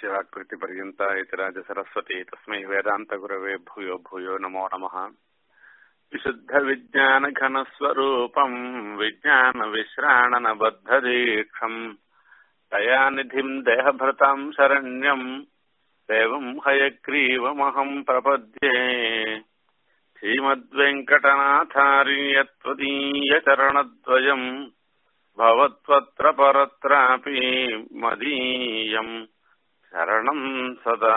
यस्य वाक्कृतिपर्यन्ता इति राजसरस्वती तस्मै वेदान्तगुरवे भूयो भूयो नमो नमः विशुद्धविज्ञानघनस्वरूपम् विज्ञानविश्राणनबद्धदीक्षम् दयानिधिम् देहभृताम् शरण्यम् देवम् हयग्रीवमहम् प्रपद्ये श्रीमद्वेङ्कटनाथार्यत्वदीयचरणद्वयम् भवत्वत्र परत्रापि मदीयम् शरणम् सदा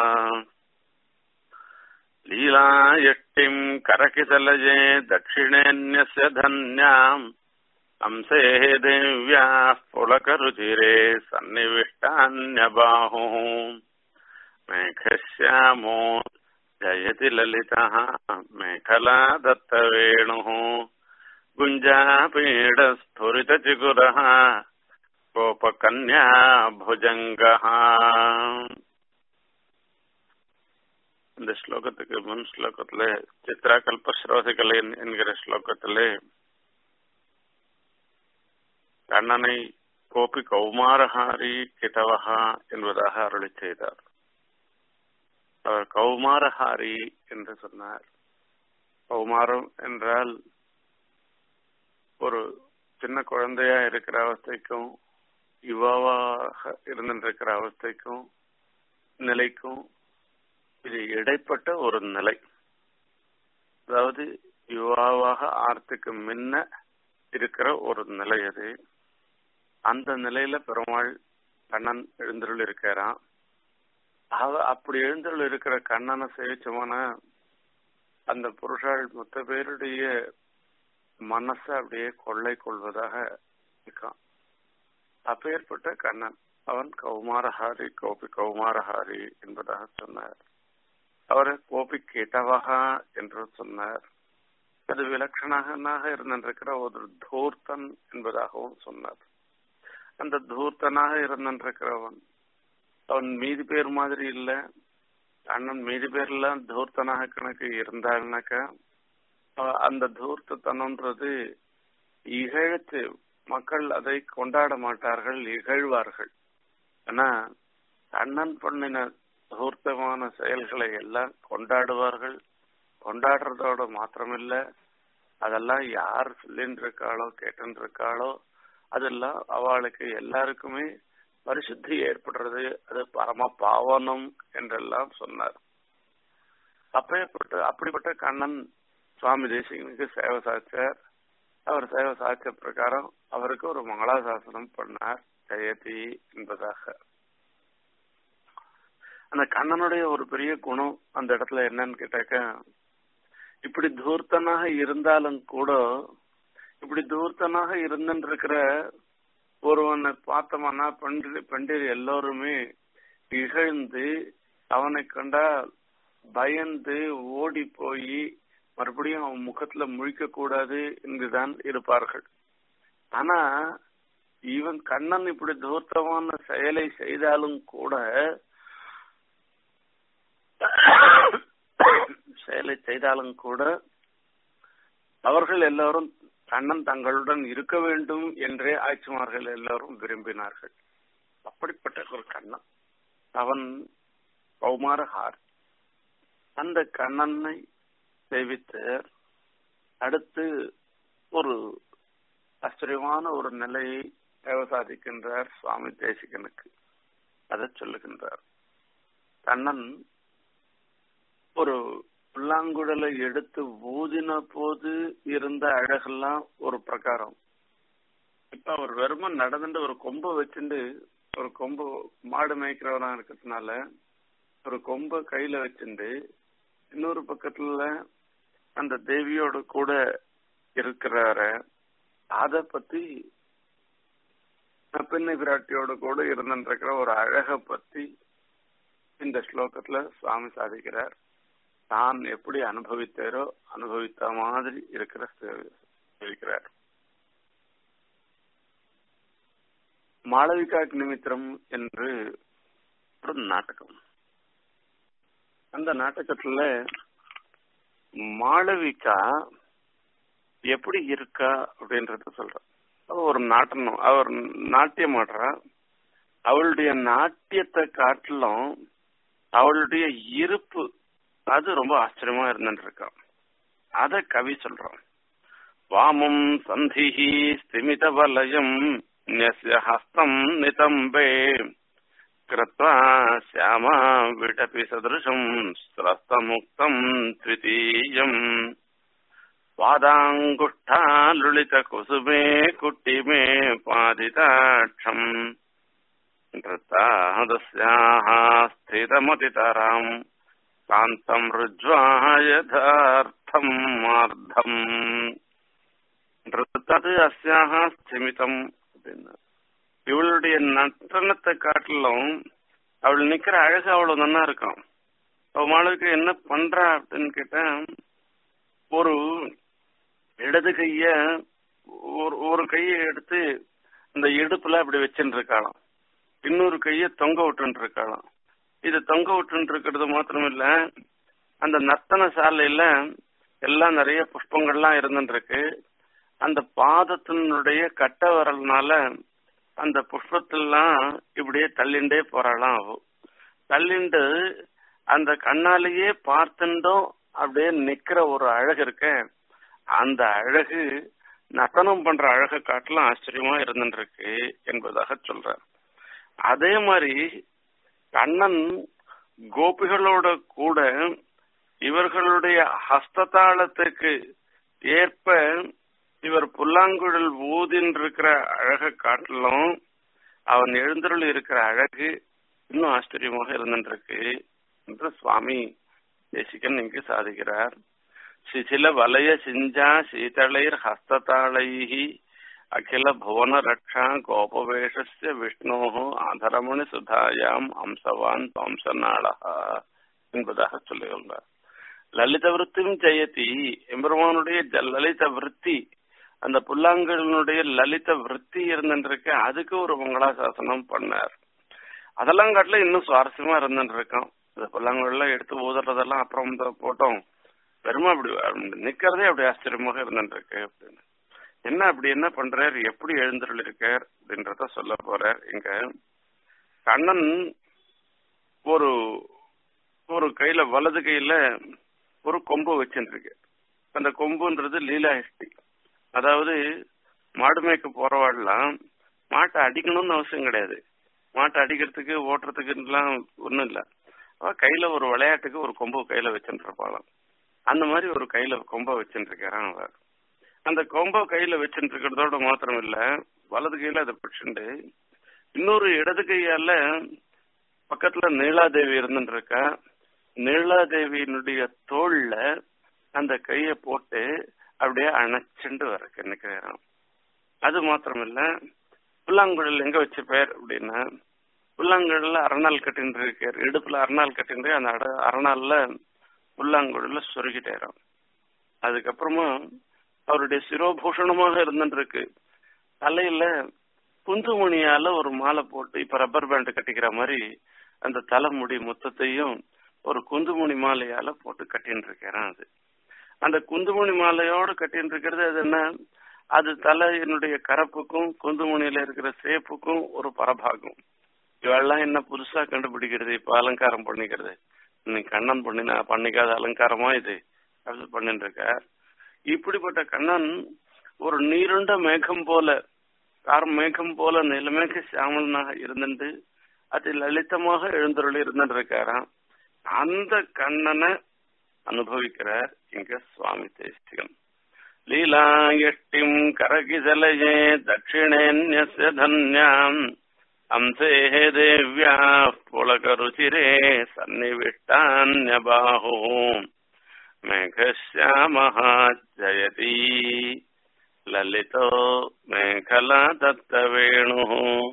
लीलायष्टिम् करकितलये दक्षिणेऽन्यस्य धन्याम् अंसेः देव्याः पुलकरुचिरे सन्निविष्टान्यबाहुः मेघश्यामो जयति ललितः मेखला दत्तवेणुः गुञ्जापीडस्फुरितचिगुरः கோபகன்யா புஜங்கஹா இந்த ஸ்லோகத்துக்கு முன் ஸ்லோகத்துல சித்ரா கல்பஸ்ரோசிகளை என்கிற ஸ்லோகத்திலே கண்ணனை கோபி கௌமாரஹாரி கிதவஹா என்பதாக அருளி செய்தார் அவர் கௌமாரஹாரி என்று சொன்னார் கௌமாரம் என்றால் ஒரு சின்ன குழந்தையா இருக்கிற அவஸ்தைக்கும் யுவாவாக இருந்திருக்கிற அவஸ்தைக்கும் நிலைக்கும் இது இடைப்பட்ட ஒரு நிலை அதாவது யுவாவாக ஆர்த்துக்கு முன்ன இருக்கிற ஒரு நிலை அது அந்த நிலையில பெருமாள் கண்ணன் எழுந்தருள் இருக்கிறான் அவ அப்படி எழுந்தருள் இருக்கிற கண்ணனை சேவிச்சோம்னா அந்த புருஷாள் மொத்த பேருடைய மனசை அப்படியே கொள்ளை கொள்வதாக இருக்கான் அப்பேற்பட்ட கண்ணன் அவன் கௌமாரஹாரி கோபி கௌமாரஹாரி என்பதாக சொன்னார் அவர் கோபி கேட்டவகா என்று சொன்னார் அது விலட்சணனாக இருந்திருக்கிற ஒரு தூர்த்தன் என்பதாகவும் சொன்னார் அந்த தூர்த்தனாக இருந்திருக்கிறவன் அவன் மீதி பேர் மாதிரி இல்ல அண்ணன் மீதி பேர்லாம் தூர்த்தனாக கணக்கு இருந்தாள்னாக்கா அந்த தூர்த்தத்தனம்ன்றது இகழ்த்து மக்கள் அதை கொண்டாட மாட்டார்கள் இகழ்வார்கள் ஆனா அண்ணன் பண்ணின தூர்த்தமான செயல்களை எல்லாம் கொண்டாடுவார்கள் கொண்டாடுறதோட மாத்திரமில்ல அதெல்லாம் யார் சொல்லின்னு இருக்காளோ கேட்டுன்னு இருக்காளோ அதெல்லாம் அவளுக்கு எல்லாருக்குமே பரிசுத்தி ஏற்படுறது அது பரம பாவனம் என்றெல்லாம் சொன்னார் அப்பேற்பட்ட அப்படிப்பட்ட கண்ணன் சுவாமி தேசிகனுக்கு சேவை சாச்சார் அவர் சேவை சாச்ச பிரகாரம் அவருக்கு ஒரு மங்களாசாசனம் பண்ணார் ஜெயதி என்பதாக அந்த கண்ணனுடைய ஒரு பெரிய குணம் அந்த இடத்துல என்னன்னு கேட்டாக்க இப்படி தூர்த்தனாக இருந்தாலும் கூட இப்படி தூர்த்தனாக இருந்துருக்கிற ஒருவனை பார்த்தோம்னா பண்டிரி பண்டிர் எல்லோருமே இகழ்ந்து அவனை கண்டா பயந்து ஓடி போய் மறுபடியும் அவன் முகத்துல முழிக்க கூடாது என்றுதான் இருப்பார்கள் ஆனா இவன் கண்ணன் இப்படி தூர்த்தமான செயலை செய்தாலும் கூட செயலை செய்தாலும் கூட அவர்கள் எல்லாரும் கண்ணன் தங்களுடன் இருக்க வேண்டும் என்றே ஆட்சிமார்கள் எல்லாரும் விரும்பினார்கள் அப்படிப்பட்ட ஒரு கண்ணன் அவன் கௌமாரஹார் அந்த கண்ணனை சேவித்தார் அடுத்து ஒரு ஆச்சரியமான ஒரு நிலையை சாதிக்கின்றார் சுவாமி தேசிகனுக்கு அதை சொல்லுகின்றார் கண்ணன் ஒரு புல்லாங்குழலை எடுத்து ஊதின போது இருந்த அழகெல்லாம் ஒரு பிரகாரம் இப்ப அவர் வெறுமன் நடந்துட்டு ஒரு கொம்பை வச்சுட்டு ஒரு கொம்பு மாடு மேய்க்கிறவனா இருக்கிறதுனால ஒரு கொம்பை கையில வச்சுட்டு இன்னொரு பக்கத்துல அந்த தேவியோட கூட இருக்கிறார அத பத்தி பெண்ணை பிராட்டியோட கூட இருந்துருக்கிற ஒரு அழக பத்தி இந்த ஸ்லோகத்துல சுவாமி சாதிக்கிறார் தான் எப்படி அனுபவித்தாரோ அனுபவித்த மாதிரி இருக்கிற இருக்கிறார் மாளவிகா நிமித்திரம் என்று ஒரு நாடகம் அந்த நாடகத்துல மாளவிகா எப்படி இருக்கா அப்படின்றத சொல்ற அவ ஒரு நாட்டணும் அவர் நாட்டியம் ஆடுறா அவளுடைய நாட்டியத்தை காட்டிலும் அவளுடைய இருப்பு அது ரொம்ப ஆச்சரியமா இருந்துட்டு இருக்கான் அத கவி சொல்றான் வாமம் சந்திஹி ஸ்திமித வலயம் நியஸ்ய ஹஸ்தம் நிதம்பே கிருத்வா श्यामा विटपि सदृशम् स्रस्तमुक्तम् द्वितीयम् पादाङ्गुष्ठालुलितकुसुमे कुट्टिमे पादिताक्षम् नृत्तादस्याः स्थितमतितराम् कान्तम् ऋज्वा यथार्थम् मार्धम् நൃத்தது அஸ்யாக ஸ்திமிதம் அப்படின்னு இவளுடைய நட்டனத்தை காட்டிலும் அவள் நிக்கிற அழகு அவ்வளவு நல்லா இருக்கும் அவளுக்கு என்ன பண்றா அப்படின்னு கேட்டா ஒரு இடது கைய ஒரு ஒரு கையை எடுத்து இந்த இடுப்புல அப்படி வச்சுட்டு இருக்காளாம் இன்னொரு கைய தொங்க விட்டுட்டு இருக்காளாம் இது தொங்க விட்டுட்டு இருக்கிறது மாத்திரம் இல்ல அந்த நர்த்தன சாலையில எல்லாம் நிறைய புஷ்பங்கள்லாம் இருந்துட்டு இருக்கு அந்த பாதத்தினுடைய கட்ட வரல்னால அந்த புஷ்பத்தெல்லாம் இப்படியே தள்ளிண்டே போறாளாம் அவ தள்ளிண்டு அந்த கண்ணாலேயே பார்த்துட்டோம் அப்படியே நிக்கிற ஒரு அழகு இருக்க அந்த அழகு நர்த்தனம் பண்ற அழகை காட்டிலும் ஆச்சரியமா இருந்துட்டு இருக்கு என்பதாக சொல்றார் அதே மாதிரி கண்ணன் கோபிகளோட கூட இவர்களுடைய ஹஸ்ததாளத்துக்கு ஏற்ப இவர் புல்லாங்குழல் ஊதின் இருக்கிற அழகை காட்டிலும் அவன் எழுந்தருள் இருக்கிற அழகு இன்னும் ஆச்சரியமாக இருந்துருக்கு என்று சுவாமி தேசிகன் இங்கு சாதிக்கிறார் சிசில வலய சிஞ்சா சீதளைர் ஹஸ்ததாளைஹி அகில புவன ரக்ஷா கோபவேஷஸ்ய விஷ்ணோ ஆதரமணி சுதாயாம் அம்சவான் வம்சநாளா என்பதாக சொல்லுகின்றார் லலித விருத்தியும் ஜெயதி எம்பெருமானுடைய லலித விருத்தி அந்த புல்லாங்கலினுடைய லலித விருத்தி இருந்துருக்கு அதுக்கு ஒரு மங்களாசாசனம் பண்ணார் அதெல்லாம் காட்டில இன்னும் சுவாரஸ்யமா இருந்துட்டு இருக்கோம் இந்த புல்லாங்குழலாம் எடுத்து ஊதுறதெல்லாம் அப்புறம் போட்டோம் பெருமை அப்படி நிக்கிறதே அப்படி ஆச்சரியமாக இருந்துட்டு இருக்கு அப்படின்னு என்ன அப்படி என்ன பண்றார் எப்படி எழுந்தருள் இருக்கார் அப்படின்றத சொல்ல போறார் இங்க கண்ணன் ஒரு ஒரு கையில வலது கையில ஒரு கொம்பு வச்சுருக்கு அந்த கொம்புன்றது லீலாஹிஷ்டி அதாவது மாடு மேய்க்க போறவாடலாம் மாட்டை அடிக்கணும்னு அவசியம் கிடையாது மாட்டை அடிக்கிறதுக்கு ஓட்டுறதுக்குலாம் ஒன்றும் இல்லை அவ கையில ஒரு விளையாட்டுக்கு ஒரு கொம்பு கையில வச்சுட்டு இருப்பாளாம் அந்த மாதிரி ஒரு கையில கொம்ப வச்சுட்டு இருக்கிறான் அவர் அந்த கொம்ப கையில வச்சுட்டு இருக்கிறதோட மாத்திரம் இல்ல வலது கையில அதை பிடிச்சுண்டு இன்னொரு இடது கையால பக்கத்துல நீலாதேவி இருந்துட்டு இருக்கா நீலாதேவியினுடைய தோல்ல அந்த கைய போட்டு அப்படியே அணைச்சுண்டு வர நிக்கிறோம் அது மாத்திரம் இல்ல புல்லாங்குழல் எங்க வச்ச பேர் அப்படின்னா புல்லாங்குழல்ல அரணால் கட்டின்னு இருக்கார் இடுப்புல அரணால் கட்டின்னு அந்த அரணால்ல புல்லாங்குழல்ல சொருகிட்டேறோம் அதுக்கப்புறமா அவருடைய சிரோபூஷணமாக இருந்துட்டு இருக்கு தலையில குந்துமணியால ஒரு மாலை போட்டு இப்ப ரப்பர் பேண்ட் கட்டிக்கிற மாதிரி அந்த தலைமுடி மொத்தத்தையும் ஒரு குந்துமணி மாலையால போட்டு கட்டின்னு இருக்கிறான் அது அந்த குந்துமணி மாலையோடு கட்டின்னு இருக்கிறது அது என்ன அது தலையினுடைய கரப்புக்கும் குந்துமணியில இருக்கிற சேப்புக்கும் ஒரு பரபாகம் இவெல்லாம் என்ன புதுசா கண்டுபிடிக்கிறது இப்ப அலங்காரம் பண்ணிக்கிறது நீ கண்ணன் பண்ணினா பண்ணிக்காத அலங்காரமா இது அப்படி பண்ணிட்டு இருக்க இப்படிப்பட்ட கண்ணன் ஒரு நீருண்ட மேகம் போல கார் மேகம் போல நிலமேக சியாமலனாக இருந்துட்டு அது லலிதமாக எழுந்தருள் இருந்துட்டு இருக்காராம் அந்த கண்ணனை அனுபவிக்கிறார் இங்க சுவாமி தேசிகன் லீலாயஷ்டிம் கரகிசலயே தட்சிணேன்யஸ்ய தன்யாம் अंसे देव्या पुलकरुचिरे सन्निविष्टान्यबाहुः मेघश्यामः जयति ललितो मेखला दत्तवेणुः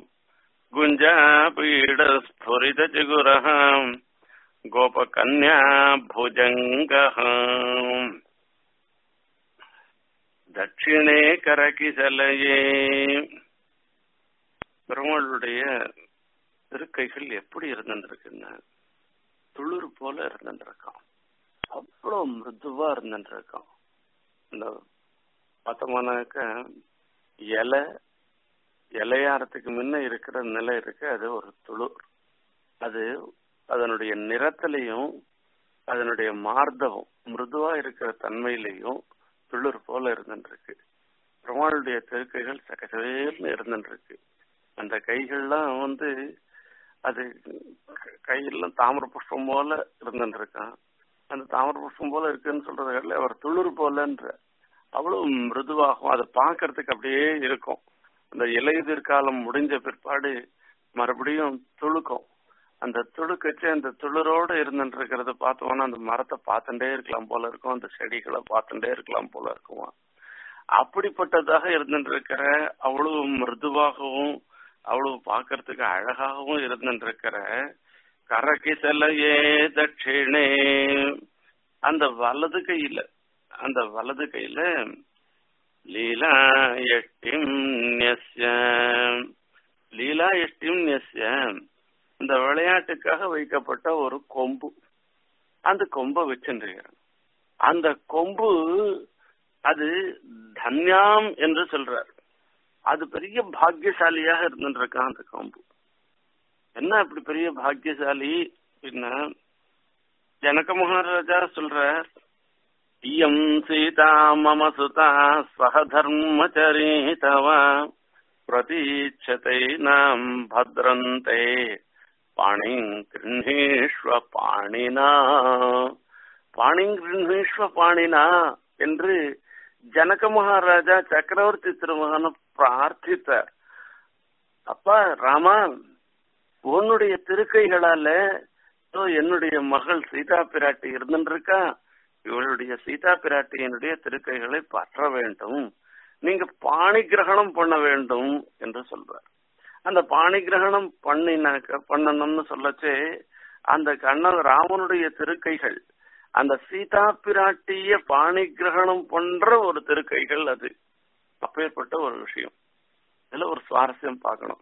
गुञ्जापीडस्फुरितचिगुरः गोपकन्या भुजङ्गः दक्षिणे करकिसलये பெருமாளுடைய திருக்கைகள் எப்படி இருந்துருக்குன்னா துளிர் போல இருந்துருக்கான் அவ்வளவு மிருதுவா இருந்துருக்கான் இந்த பார்த்தோம்னாக்க இலை இலையாரத்துக்கு முன்ன இருக்கிற நிலை இருக்கு அது ஒரு துளிர் அது அதனுடைய நிறத்திலையும் அதனுடைய மார்தவம் மிருதுவா இருக்கிற தன்மையிலையும் துளிர் போல இருந்துருக்கு பெருமாளுடைய திருக்கைகள் சகசவேர்னு இருந்துருக்கு அந்த கைகள்லாம் வந்து அது கையெல்லாம் தாமிர புஷ்பம் போல இருந்துருக்கான் அந்த தாமிர புஷ்பம் போல இருக்குன்னு சொல்றதுல அவர் துளிர் போலன்ற அவ்வளவு மிருதுவாகும் அதை பார்க்கறதுக்கு அப்படியே இருக்கும் அந்த இலையுதிர் காலம் முடிஞ்ச பிற்பாடு மறுபடியும் துளுக்கும் அந்த துளுக்கச்சு அந்த துளிரோட இருந்துட்டு இருக்கிறத பார்த்தோம்னா அந்த மரத்தை பார்த்துட்டே இருக்கலாம் போல இருக்கும் அந்த செடிகளை பார்த்துட்டே இருக்கலாம் போல இருக்கும் அப்படிப்பட்டதாக இருந்துட்டு இருக்கிற அவ்வளவு மிருதுவாகவும் அவ்வளவு பார்க்கறதுக்கு அழகாகவும் இருந்துட்டு இருக்கிற கரகிசலையே தட்சிணே அந்த வலது கையில அந்த வலது கையில லீலா எஷ்டிம் லீலா எஷ்டிம் இந்த விளையாட்டுக்காக வைக்கப்பட்ட ஒரு கொம்பு அந்த கொம்பை வச்சுருக்கிறார் அந்த கொம்பு அது தன்யாம் என்று சொல்றார் அது பெரிய பாக்கியசாலியாக இருந்துருக்கான் அந்த கொம்பு என்ன அப்படி பெரிய பாக்கியசாலி அப்படின்னா ஜனக மகாராஜா சொல்றார் இயம் சீதா மம சுதா சகதர்மச்சரி தவ பிரதீட்சத்தை நாம் பத்ரந்தே பாணி கிருஷ்ணீஸ்வ பாணினா பாணி கிருஷ்ணீஸ்வ பாணினா என்று ஜனக மகாராஜா சக்கரவர்த்தி திருமகன பிரார்த்தித்தார் அப்பா ராமா உன்னுடைய திருக்கைகளால என்னுடைய மகள் சீதா பிராட்டி இருந்துருக்கா இவளுடைய சீதா பிராட்டியினுடைய திருக்கைகளை பற்ற வேண்டும் நீங்க பாணி கிரகணம் பண்ண வேண்டும் என்று சொல்றார் அந்த பாணி கிரகணம் பண்ணினாக்க பண்ணணும்னு சொல்லச்சே அந்த கண்ணன் ராமனுடைய திருக்கைகள் அந்த சீதா பிராட்டிய பாணி கிரகணம் பண்ற ஒரு திருக்கைகள் அது அப்பேற்பட்ட ஒரு விஷயம் இதுல ஒரு சுவாரஸ்யம் பார்க்கணும்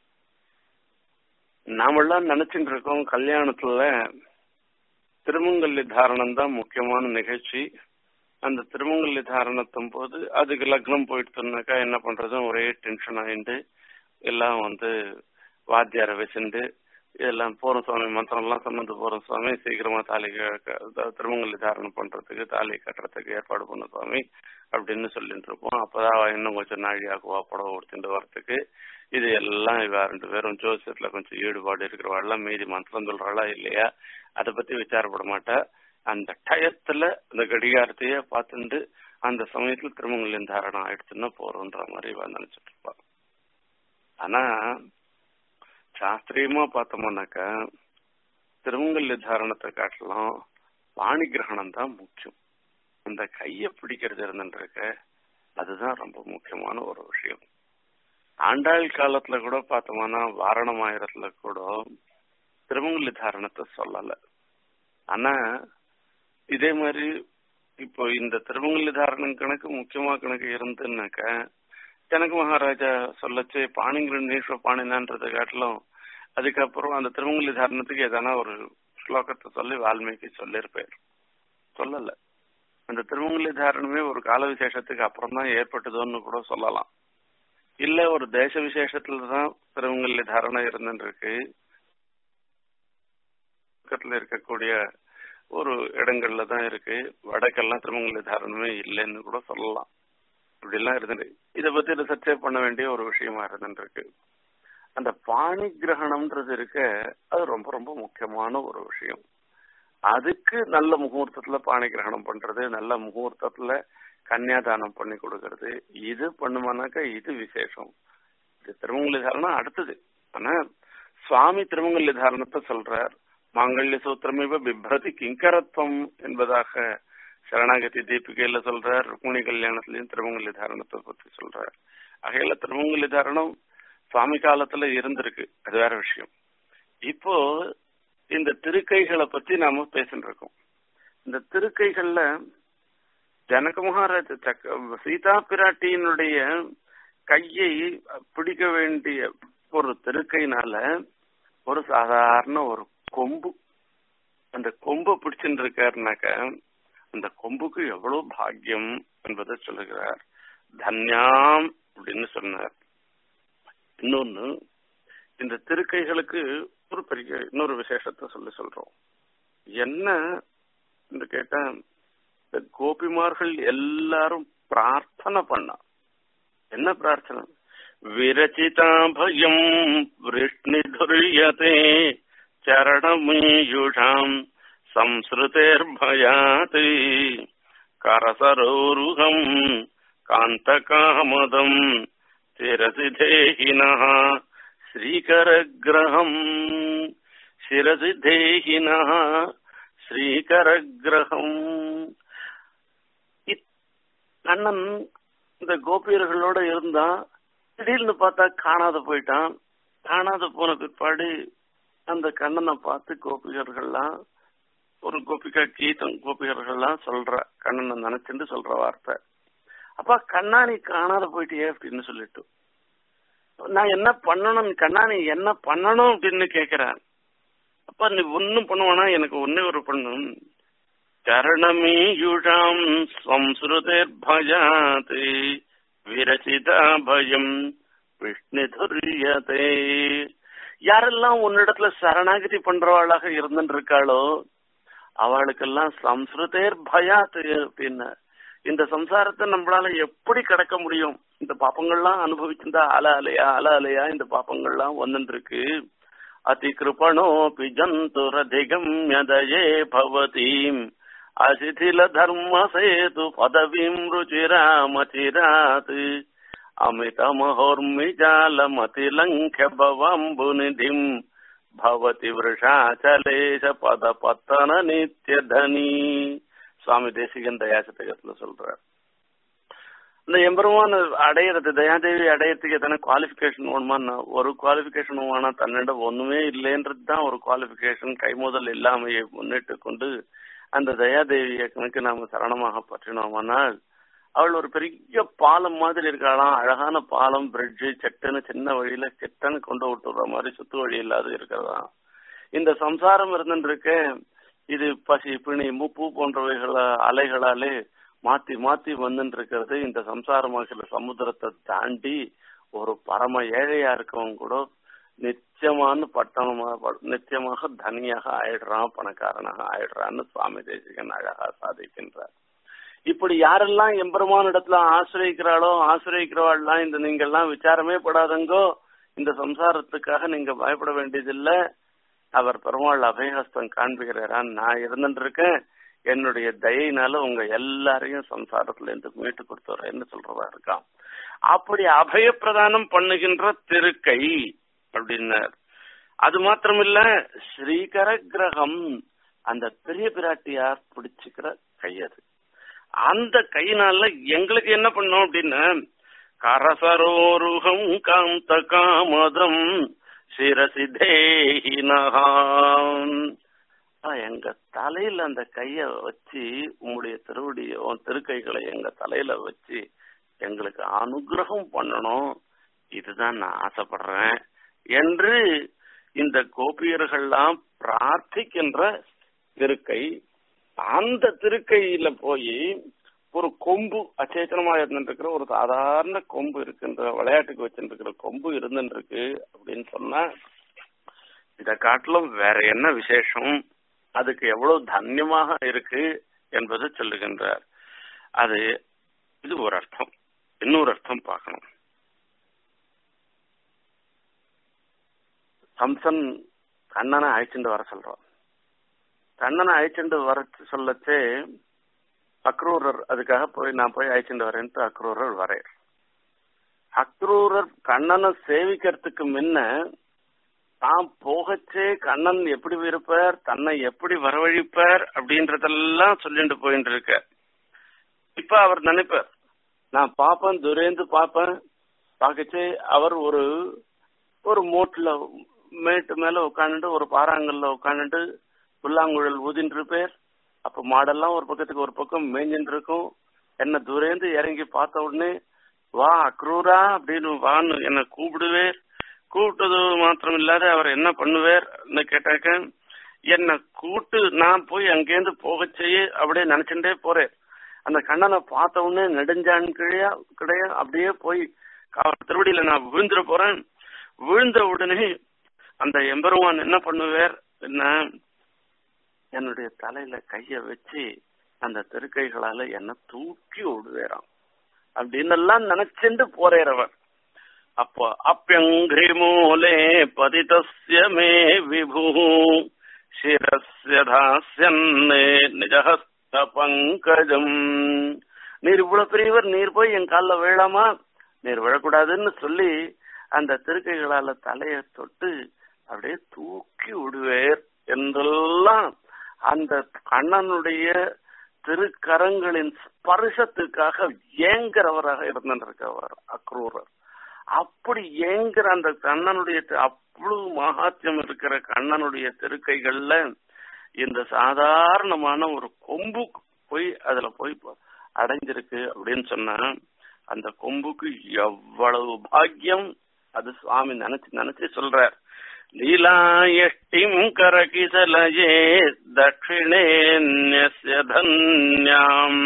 நாமெல்லாம் நினைச்சுட்டு இருக்கோம் கல்யாணத்துல திருமங்கல்லி தாரணம் தான் முக்கியமான நிகழ்ச்சி அந்த திருமங்கல்லி தாரணத்தும் போது அதுக்கு லக்னம் போயிட்டுனாக்கா என்ன பண்றது ஒரே டென்ஷன் ஆயிட்டு எல்லாம் வந்து வாத்தியாரை வச்சுட்டு இதெல்லாம் போறோம் சுவாமி மந்திரம் எல்லாம் சொன்னது போறோம் சுவாமி சீக்கிரமா தாலி திருமங்கல்லி தாரணம் பண்றதுக்கு தாலி கட்டுறதுக்கு ஏற்பாடு பண்ண சுவாமி அப்படின்னு சொல்லிட்டு இருப்போம் அப்பதான் இன்னும் கொஞ்சம் நாழி ஆகுவா புடவை கொடுத்துட்டு வரத்துக்கு இது எல்லாம் இவ ரெண்டு பேரும் ஜோசியத்துல கொஞ்சம் ஈடுபாடு இருக்கிறவாள்லாம் மீதி மந்திரம் சொல்றாளா இல்லையா அதை பத்தி விசாரப்பட மாட்டா அந்த டயத்துல அந்த கடிகாரத்தையே பார்த்துட்டு அந்த சமயத்துல திருமங்கலியம் தாரணம் ஆயிடுச்சுன்னா போறோன்ற மாதிரி இவ நினைச்சிட்டு இருப்பா ஆனா சாஸ்திரியமா பார்த்தோம்னாக்கா திருமங்கல்ய தாரணத்தை காட்டலாம் பாணி கிரகணம் தான் முக்கியம் அந்த கைய பிடிக்கிறது இருந்துருக்க அதுதான் ரொம்ப முக்கியமான ஒரு விஷயம் ஆண்டாள் காலத்துல கூட பார்த்தோம்னா வாரணமாயிரத்துல கூட திருமங்கலி தாரணத்தை சொல்லல ஆனா இதே மாதிரி இப்போ இந்த திருமங்கலி தாரணம் கணக்கு முக்கியமா கணக்கு இருந்துன்னாக்க ஜனக மகாராஜா சொல்லச்சு பாணிங்கிற பாணினான்றதை காட்டிலும் அதுக்கப்புறம் அந்த திருமங்கலி தாரணத்துக்கு எதனா ஒரு ஸ்லோகத்தை சொல்லி வால்மீகி சொல்லியிருப்பார் சொல்லல அந்த திருமங்கலி தாரணமே ஒரு கால விசேஷத்துக்கு அப்புறம் தான் ஏற்பட்டதோன்னு கூட சொல்லலாம் இல்ல ஒரு தேச விசேஷத்துல தான் திருமங்கல்லி தாரணம் இருந்துருக்கு பக்கத்துல இருக்கக்கூடிய ஒரு இடங்கள்ல தான் இருக்கு வடக்கெல்லாம் திருமங்கல்லி தாரணமே இல்லைன்னு கூட சொல்லலாம் இப்படி எல்லாம் இருந்துட்டு இதை பத்தி ரிசர்ச்சே பண்ண வேண்டிய ஒரு விஷயமா இருந்துருக்கு அந்த பாணி கிரகணம்ன்றது இருக்க அது ரொம்ப ரொம்ப முக்கியமான ஒரு விஷயம் அதுக்கு நல்ல முகூர்த்தத்துல பாணி கிரகணம் பண்றது நல்ல முகூர்த்தத்துல கன்னியாதானம் பண்ணி கொடுக்கறது இது பண்ணுமானாக்கா இது விசேஷம் இது திருமங்கலி தாரணம் அடுத்தது ஆனா சுவாமி திருமங்கலி தாரணத்தை சொல்றார் மாங்கல்ய சூத்திரமிவ பிப்ரதி கிங்கரத்வம் என்பதாக சரணாகதி தீபிகையில சொல்றார் ருக்மிணி கல்யாணத்திலையும் திருமங்கலி தாரணத்தை பத்தி சொல்றார் ஆகையில திருமங்கலி தாரணம் சுவாமி காலத்துல இருந்திருக்கு அது வேற விஷயம் இப்போ இந்த திருக்கைகளை பத்தி நாம பேசிட்டு இருக்கோம் இந்த திருக்கைகள்ல ஜனக மகாராஜ சக்க சீதா பிராட்டியினுடைய கையை பிடிக்க வேண்டிய ஒரு திருக்கைனால ஒரு சாதாரண ஒரு கொம்பு அந்த கொம்பை பிடிச்சுட்டு இருக்காருனாக்க அந்த கொம்புக்கு எவ்வளவு பாக்கியம் என்பதை சொல்லுகிறார் தன்யாம் அப்படின்னு சொன்னார் இன்னொன்னு இந்த திருக்கைகளுக்கு ஒரு பெரிய இன்னொரு விசேஷத்தை சொல்லி சொல்றோம் என்ன என்று கேட்டா இந்த கோபிமார்கள் எல்லாரும் பிரார்த்தனை பண்ணா என்ன பிரார்த்தனை விரச்சிதா பயம் விஷ்ணிதுரியதே சரணமீயுஷாம் संसृतेर्भयात् करसरोरुहम् कान्तकामदम् शिरसि देहिनः श्रीकरग्रहम् शिरसि देहिनः ஸ்ரீகரகிரகம் கண்ணன் இந்த கோபியர்களோட இருந்தா திடீர்னு பார்த்தா காணாத போயிட்டான் காணாத போன பிற்பாடு அந்த கண்ணனை பார்த்து கோபிகர்கள்லாம் ஒரு கோபிகா கீதம் கோபிகர்கள்லாம் சொல்ற கண்ணனை நினைச்சுட்டு சொல்ற வார்த்தை அப்பா கண்ணா நீ காணாத போயிட்டியே அப்படின்னு சொல்லிட்டு நான் என்ன பண்ணணும் கண்ணா நீ என்ன பண்ணணும் அப்படின்னு கேக்குறேன் அப்பா நீ ஒன்னும் பண்ணுவானா எனக்கு ஒன்னே ஒரு பண்ணும் கரணமீயுஷாம் சம்ஸ்ருதேர் பஜாத் விரசிதா பயம் விஷ்ணுதுரியதே யாரெல்லாம் உன்னிடத்துல சரணாகதி பண்றவாளாக இருந்துட்டு இருக்காளோ அவளுக்கெல்லாம் சம்ஸ்ருதேர் பயாத் அப்படின்னு இந்த சம்சாரத்தை நம்மளால எப்படி கடக்க முடியும் இந்த பாப்பங்கள்லாம் அனுபவிச்சிருந்தா அல அலையா அல அலையா இந்த பாப்பங்கள்லாம் வந்துட்டு இருக்கு அதிகிருபணோபி ஜந்துரதிகம்யதயே பவதீம் அசிதில தர்ம சேது பதவீம் ருச்சிராமச்சிராத் அமிதமஹோர்மிஜாலமதிலङ्घ्य பவம்புநிதிம் பவதி விருஷாச்சலேஷ பத பத்தன நித்தியதனி சுவாமி தேசிகன் தயாசதகத்துல சொல்றார் இந்த எம்பெருமான் அடையிறது தயாதேவி அடையறதுக்கு எத்தனை குவாலிபிகேஷன் வேணுமான்னா ஒரு குவாலிபிகேஷன் வேணா தன்னிடம் ஒண்ணுமே இல்லைன்றது தான் ஒரு குவாலிபிகேஷன் கைமுதல் இல்லாமையை முன்னிட்டு கொண்டு அந்த தயாதேவியை கணக்கு நாம சரணமாக பற்றினோமானால் அவள் ஒரு பெரிய பாலம் மாதிரி இருக்காளாம் அழகான பாலம் பிரிட்ஜு செட்டுன்னு சின்ன வழியில செட்டன்னு கொண்டு விட்டுற மாதிரி சுத்து வழி இல்லாத இருக்கிறதா இந்த சம்சாரம் இருந்துருக்கு இது பசி பிணி முப்பு போன்றவைகள அலைகளாலே மாத்தி மாத்தி வந்துட்டு இருக்கிறது இந்த சம்சாரமாகிற சமுத்திரத்தை தாண்டி ஒரு பரம ஏழையா இருக்கவங்க கூட நிச்சயமான பட்டணமா நிச்சயமாக தனியாக ஆயிடுறான் பணக்காரனாக ஆயிடுறான்னு சுவாமி தேசிகன் அழகா சாதிக்கின்றார் இப்படி யாரெல்லாம் எம்பெருமான இடத்துல ஆசிரியக்கிறாளோ ஆசிரியக்கிறவாள்லாம் இந்த நீங்க எல்லாம் விசாரமே படாதங்கோ இந்த சம்சாரத்துக்காக நீங்க பயப்பட வேண்டியதில்லை அவர் பெருமாள் அபயஹஸ்தம் காண்பிக்கிறாரா நான் இருந்துட்டு இருக்கேன் என்னுடைய தயினால உங்க எல்லாரையும் சம்சாரத்துல இருந்து மீட்டு கொடுத்துறேன்னு சொல்றதா இருக்கான் அப்படி அபயப்பிரதானம் பண்ணுகின்ற திருக்கை அப்படின்னார் அது மாத்திரமில்ல ஸ்ரீகர கிரகம் அந்த பெரிய பிராட்டியார் பிடிச்சுக்கிற கை அது அந்த கையினால எங்களுக்கு என்ன பண்ணோம் அப்படின்னா கரசரோருகம் காந்த காமதம் சிரசி தேகினகாம் எங்க தலையில அந்த கைய வச்சு உங்களுடைய திருவடிய உன் திருக்கைகளை எங்க தலையில வச்சு எங்களுக்கு அனுகிரகம் பண்ணணும் இதுதான் நான் ஆசைப்படுறேன் என்று இந்த கோபியர்கள்லாம் பிரார்த்திக்கின்ற திருக்கை அந்த திருக்கையில போய் ஒரு கொம்பு அச்சேத்தனமா இருந்துருக்கிற ஒரு சாதாரண கொம்பு இருக்கின்ற விளையாட்டுக்கு வச்சுருக்கிற கொம்பு இருந்துருக்கு அப்படின்னு சொன்னா இத காட்டிலும் வேற என்ன விசேஷம் அதுக்கு எவ்வளவு தன்யமாக இருக்கு என்பதை சொல்லுகின்றார் அது இது ஒரு அர்த்தம் இன்னொரு அர்த்தம் பார்க்கணும் கம்சன் கண்ணனை அழைச்சிட்டு வர சொல்றான் கண்ணனை அழைச்சிட்டு வர சொல்லச்சே அக்ரூரர் அதுக்காக போய் நான் போய் அழைச்சிட்டு வரேன்ட்டு அக்ரூரர் வரேன் அக்ரூரர் கண்ணனை சேவிக்கிறதுக்கு முன்ன தான் போகச்சே கண்ணன் எப்படி இருப்பார் தன்னை எப்படி வரவழிப்பார் அப்படின்றதெல்லாம் சொல்லிட்டு போயிட்டு இருக்க இப்ப அவர் நினைப்பார் நான் பாப்பேன் துரேந்து பாப்பேன் பார்க்கச்சே அவர் ஒரு ஒரு மூட்டுல மேட்டு மேல உட்காந்துட்டு ஒரு பாறாங்கல்ல உட்காந்துட்டு புல்லாங்குழல் ஊதின்னு இருப்பேர் அப்ப மாடெல்லாம் ஒரு பக்கத்துக்கு ஒரு பக்கம் மேய்ஞ்சின்னு இருக்கும் என்ன தூரேந்து இறங்கி பார்த்த உடனே வா அக்ரூரா அப்படின்னு வான்னு என்ன கூப்பிடுவேர் கூப்பிட்டது மாத்திரம் இல்லாத அவர் என்ன பண்ணுவார் கேட்டாக்க என்ன கூட்டு நான் போய் அங்கேருந்து போக செய்ய அப்படியே நினைச்சுட்டே போறேன் அந்த கண்ணனை பார்த்த உடனே நெடுஞ்சான் கிடையா கிடையா அப்படியே போய் திருவடியில நான் விழுந்துட போறேன் விழுந்த உடனே அந்த எம்பெருமான் என்ன பண்ணுவார் என்ன என்னுடைய தலையில கைய வச்சு அந்த திருக்கைகளால என்ன தூக்கி விடுவேறாம் அப்படின்னு எல்லாம் நினைச்சுட்டு போறேறவர் அப்போ அப்பியங்கிரி மூலே பதிதஸ்ய மே விபு சிரஸ்ய தாஸ்யன்னே நிஜஹஸ்த பங்கஜம் நீர் இவ்வளவு பெரியவர் நீர் போய் என் காலில் விழலாமா நீர் விழக்கூடாதுன்னு சொல்லி அந்த திருக்கைகளால தலைய தொட்டு அப்படியே தூக்கி விடுவேர் என்றெல்லாம் அந்த கண்ணனுடைய திருக்கரங்களின் ஸ்பர்சத்துக்காக ஏங்குறவராக இருந்திருக்கவர் அக்ரூரர் அப்படி ஏங்குற அந்த கண்ணனுடைய அவ்வளவு மகாத்தியம் இருக்கிற கண்ணனுடைய திருக்கைகள்ல இந்த சாதாரணமான ஒரு கொம்பு போய் அதுல போய் அடைஞ்சிருக்கு அப்படின்னு சொன்னா அந்த கொம்புக்கு எவ்வளவு பாக்கியம் அது சுவாமி நினைச்சு நினைச்சு சொல்றார் லீலாயஷ்டிம் கரகிசலயே தட்சிணேன்யஸ்ய தன்யாம்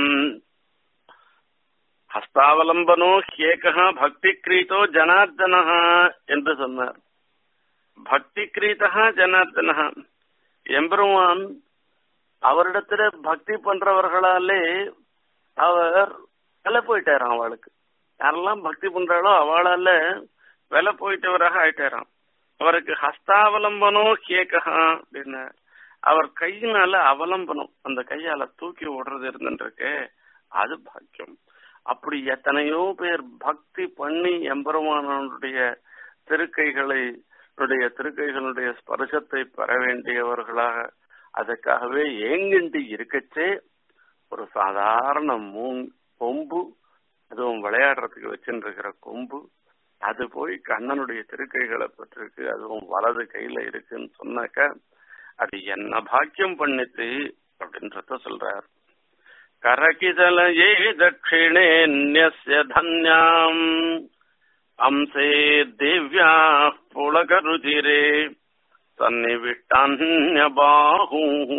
ஹஸ்தாவலம்பனோ ஹேகா பக்தி கிரீதோ ஜனார்தனா என்று சொன்னார் பக்தி கிரீதா ஜனார்தனா எம்பெருமான் அவரிடத்துல பக்தி பண்றவர்களாலே அவர் விலை போயிட்டாராம் அவளுக்கு யாரெல்லாம் பக்தி பண்றாளோ அவளால விலை போயிட்டவராக ஆயிட்டாராம் அவருக்கு ஹஸ்தாவலம்பனோ கேக்கா அப்படின்னு அவர் கையினால அவலம்பனம் அந்த கையால தூக்கி ஓடுறது இருந்துருக்கு அது பாக்கியம் அப்படி எத்தனையோ பேர் பக்தி பண்ணி எம்பெருமானுடைய திருக்கைகளை திருக்கைகளுடைய ஸ்பர்சத்தை பெற வேண்டியவர்களாக அதுக்காகவே ஏங்கின்றி இருக்கச்சே ஒரு சாதாரண மூங் கொம்பு அதுவும் விளையாடுறதுக்கு வச்சுட்டு இருக்கிற கொம்பு அது போய் கண்ணனுடைய திருக்கைகளை பெற்றிருக்கு அதுவும் வலது கையில இருக்குன்னு சொன்னாக்க அது என்ன பாக்கியம் பண்ணித்து அப்படின்றத சொல்றார் கரகிதலயே தட்சிணேன்யஸ்ய தன்யாம் அம்சே தேவ்யா புலகருதிரே சன்னிவிட்டான்யபாஹூ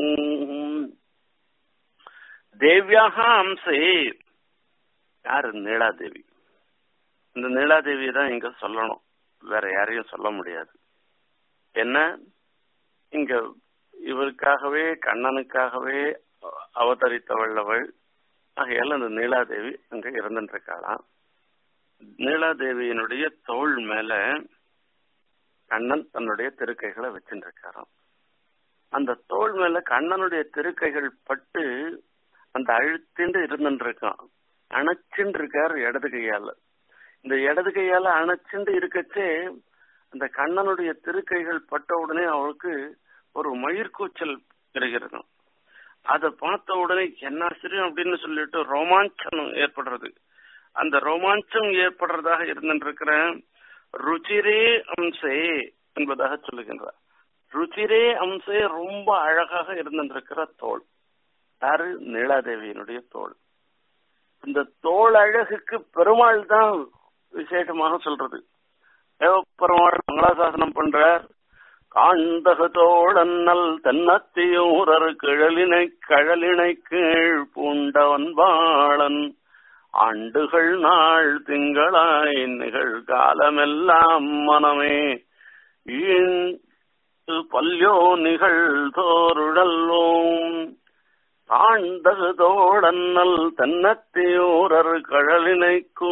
தேவ்யாக அம்சே யாரு நீலாதேவி இந்த நீலாதேவி தான் இங்க சொல்லணும் வேற யாரையும் சொல்ல முடியாது என்ன இங்க இவருக்காகவே கண்ணனுக்காகவே அவதரித்தவள் அவள் ஆகையால அந்த நீலாதேவி அங்க இருந்துருக்காளாம் நீலாதேவியினுடைய தோள் மேல கண்ணன் தன்னுடைய திருக்கைகளை வச்சுட்டு இருக்காராம் அந்த தோல் மேல கண்ணனுடைய திருக்கைகள் பட்டு அந்த அழுத்திண்டு இருந்துட்டு இருக்கான் அணைச்சுண்டு இருக்கார் இடது கையால இந்த இடது கையால அணைச்சுண்டு இருக்கச்சே அந்த கண்ணனுடைய திருக்கைகள் பட்ட உடனே அவளுக்கு ஒரு மயிர்கூச்சல் பெறுகிறது அதை பார்த்த உடனே என்ன ஆச்சரியம் அப்படின்னு சொல்லிட்டு ரோமாஞ்சம் ஏற்படுறது அந்த ரோமாஞ்சம் ஏற்படுறதாக இருந்துருக்கிற ருச்சிரே அம்சே என்பதாக சொல்லுகின்றார் ருச்சிரே அம்சே ரொம்ப அழகாக இருந்திருக்கிற தோல் யாரு நீலாதேவியினுடைய தோல் இந்த தோல் அழகுக்கு பெருமாள் தான் விசேஷமாக சொல்றது பெருமாள் மங்களாசாசனம் பண்றார் காண்டகு தோழன்னல் தென்னத்தியூரர் கிழலினை கழலினை கீழ் பூண்டவன் வாழன் ஆண்டுகள் நாள் திங்களாய் நிகழ் காலமெல்லாம் மனமே பல்யோ நிகழ் தோருடல்லோம் ஆண்டகு தோழன்னல் தென்னத்தியூரர் கழலினைக்கு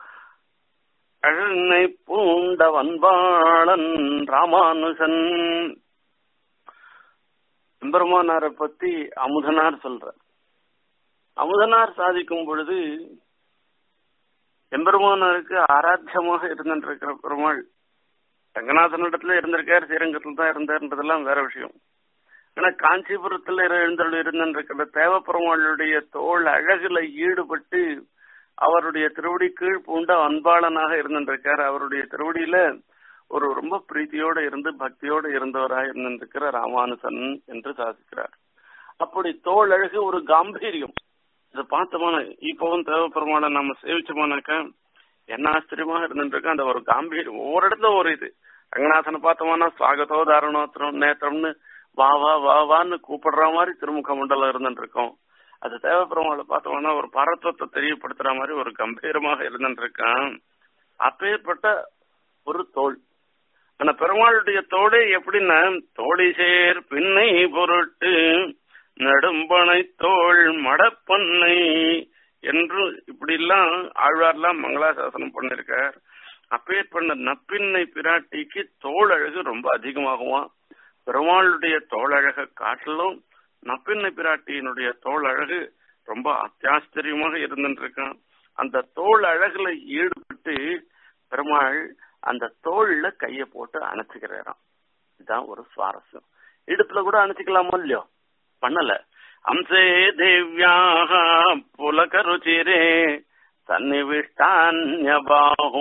கழனை பூண்ட வன்பாளன் ராமானுஜன் எம்பெருமானாரை பத்தி அமுதனார் சொல்றார் அமுதனார் சாதிக்கும் பொழுது எம்பெருமானாருக்கு ஆராத்தியமாக இருந்திருக்கிற பெருமாள் ரங்கநாதனிடத்துல இருந்திருக்கார் ஸ்ரீரங்கத்தில் தான் இருந்தார்ன்றதெல்லாம் வேற விஷயம் ஆனா காஞ்சிபுரத்துல எழுந்தருள் இருந்திருக்கிற தேவப்பெருமாளுடைய தோல் அழகுல ஈடுபட்டு அவருடைய திருவடி கீழ் பூண்ட அன்பாளனாக இருந்திருக்கார் அவருடைய திருவடியில ஒரு ரொம்ப பிரீத்தியோட இருந்து பக்தியோட இருந்தவராக இருந்திருக்கிற ராமானுசன் என்று சாதிக்கிறார் அப்படி தோல் அழகு ஒரு காம்பீரியம் இதை பார்த்தோமான இப்பவும் தேவப்பெருமாளை நம்ம சேவிச்சோமானாக்கா என்ன ஆச்சரியமாக இருந்துட்டு அந்த ஒரு காம்பீரியம் ஒவ்வொரு இடத்துல ஒரு இது ரங்கநாதனை பார்த்தோம்னா சுவாகத்தோ தாரணோத்திரம் நேத்திரம்னு வா வா வா வான்னு கூப்பிடுற மாதிரி திருமுக மண்டலம் இருந்துட்டு இருக்கோம் அது தேவப்பெருமாளை பார்த்தோம்னா ஒரு பரத்துவத்தை தெரியப்படுத்துற மாதிரி ஒரு கம்பீரமாக இருந்துட்டு இருக்கான் அப்பேற்பட்ட ஒரு தோல் ஆனா பெருமாளுடைய தோடு எப்படின்னா தோழி சேர் பின்னை பொருட்டு நடும்பனை தோள் மடப்பண்ணை என்று இப்படி எல்லாம் ஆழ்வார்லாம் மங்களாசாசனம் பண்ணிருக்கார் அப்பேர் பண்ண நப்பின்னை பிராட்டிக்கு தோல் அழகு ரொம்ப அதிகமாகுவான் பெருமாளுடைய தோழழக காட்டிலும் நப்பின்னை பிராட்டியினுடைய தோல் அழகு ரொம்ப அத்தியாச்சரியமாக இருந்துருக்கான் அந்த தோல் அழகுல ஈடுபட்டு பெருமாள் அந்த தோல்ல கைய போட்டு அணைச்சுக்கிறாராம் இதுதான் ஒரு சுவாரஸ்யம் இடுப்புல கூட அணைச்சிக்கலாமோ இல்லையோ பண்ணல அம்சே தேவ்யாக புலகருச்சிரே சன்னிவிஷ்டான்யபாஹு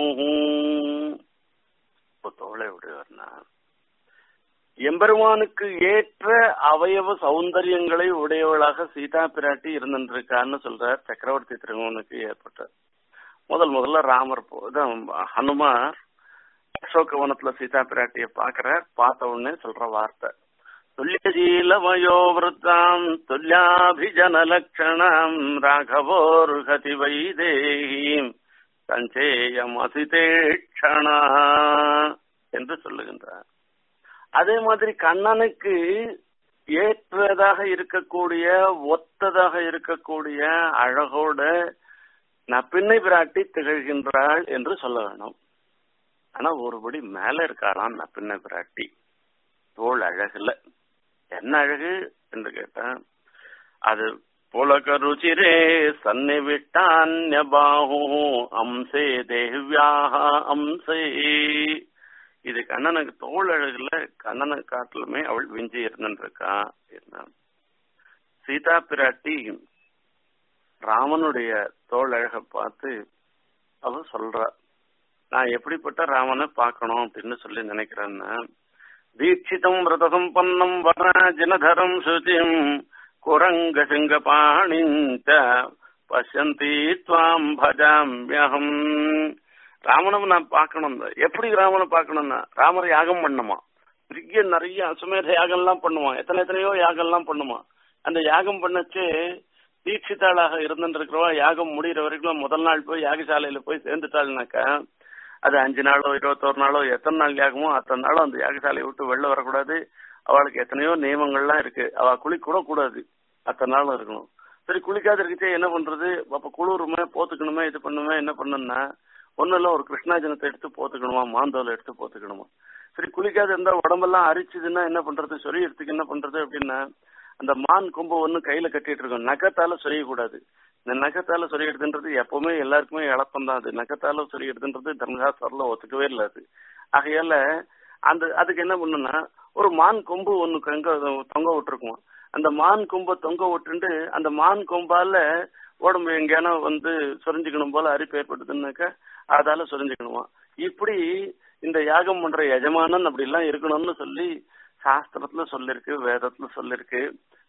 தோளை விடுவார்னா எம்பெருமானுக்கு ஏற்ற அவயவ சௌந்தரியங்களை உடையவளாக சீதா பிராட்டி இருந்திருக்கான்னு சொல்றார் சக்கரவர்த்தி திருமகனுக்கு ஏற்பட்ட முதல் முதல்ல ராமர் ஹனுமார் அசோகவனத்துல சீதா பிராட்டிய பாக்குறார் பார்த்த உடனே சொல்ற வார்த்தை துல்லியசீலமயோவிருத்தாம் துல்யாபிஜன லட்சணம் ராகவோர்ஹதி வைதேகீம் சஞ்சேயம் அசிதேட்சணா என்று சொல்லுகின்றார் அதே மாதிரி கண்ணனுக்கு ஏற்றதாக இருக்கக்கூடிய ஒத்ததாக இருக்கக்கூடிய அழகோட நப்பிண்ணை பிராட்டி திகழ்கின்றாள் என்று சொல்ல வேணும் ஆனா ஒருபடி மேல இருக்காளாம் நப்பிண்ணை பிராட்டி தோல் அழகுல என்ன அழகு என்று கேட்டேன் அது புலகருச்சிரே சன்னிவிட்டான்யபாஹு அம்சே தேவ்யாக அம்சே இது கண்ணனுக்கு தோல் அழகுல கண்ணனை காட்டிலுமே அவள் விஞ்சி இருந்துருக்கா சீதா பிராட்டி ராமனுடைய தோல் அழக பார்த்து அவ சொல்றா நான் எப்படிப்பட்ட ராமனை பார்க்கணும் அப்படின்னு சொல்லி நினைக்கிறேன்னா தீட்சிதம் விரத சம்பன்னம் வராஜனதரம் சுதிம் குரங்க சிங்க பாணிஞ்ச பசந்தி துவாம் பஜாமியகம் ராமனை நான் பார்க்கணும் எப்படி ராமனை பார்க்கணும்னா ராமர் யாகம் பண்ணுமா பெரிய நிறைய அசுமேத யாகம்லாம் பண்ணுவான் எத்தனை எத்தனையோ யாகம்லாம் பண்ணுமா அந்த யாகம் பண்ணச்சு தீட்சிதாளாக இருந்துருக்கிறவா யாகம் முடிகிற வரைக்கும் முதல் நாள் போய் யாகசாலையில போய் சேர்ந்துட்டாள்னாக்கா அது அஞ்சு நாளோ இருபத்தோரு நாளோ எத்தனை நாள் யாகமோ அத்தனை நாளும் அந்த யாகசாலையை விட்டு வெளில வரக்கூடாது அவளுக்கு எத்தனையோ நியமங்கள்லாம் இருக்கு அவ குளிக்க கூட கூடாது அத்தனை நாளும் இருக்கணும் சரி குளிக்காத இருக்கச்சே என்ன பண்றது அப்ப குளிருமே போத்துக்கணுமே இது பண்ணுமே என்ன பண்ணணும்னா ஒன்னும் இல்ல ஒரு கிருஷ்ணாஜனத்தை எடுத்து போத்துக்கணுமா மாந்தோலை எடுத்து போத்துக்கணுமா சரி குளிக்காத இருந்தா உடம்பெல்லாம் அரிச்சுதுன்னா என்ன பண்றது சொரியறதுக்கு என்ன பண்றது அப்படின்னா அந்த மான் கொம்பு ஒண்ணு கையில கட்டிட்டு இருக்கோம் நகத்தால சொரியக்கூடாது இந்த நகத்தால சொரியறதுன்றது எப்பவுமே எல்லாருக்குமே இழப்பம் தான் அது நகத்தால சொரியறதுன்றது தர்மசாஸ்திரம்ல ஒத்துக்கவே இல்லை அது ஆகையால அந்த அதுக்கு என்ன பண்ணுன்னா ஒரு மான் கொம்பு ஒண்ணு கங்க தொங்க விட்டுருக்கும் அந்த மான் கொம்பை தொங்க விட்டுண்டு அந்த மான் கொம்பால உடம்பு எங்கேயான வந்து சொரிஞ்சுக்கணும் போல அரிப்பு ஏற்படுதுன்னாக்கா அதால சொரிஞ்சுக்கணுமா இப்படி இந்த யாகம் பண்ற எஜமானன் அப்படி எல்லாம் இருக்கணும்னு சொல்லி சாஸ்திரத்துல சொல்லிருக்கு வேதத்துல சொல்லிருக்கு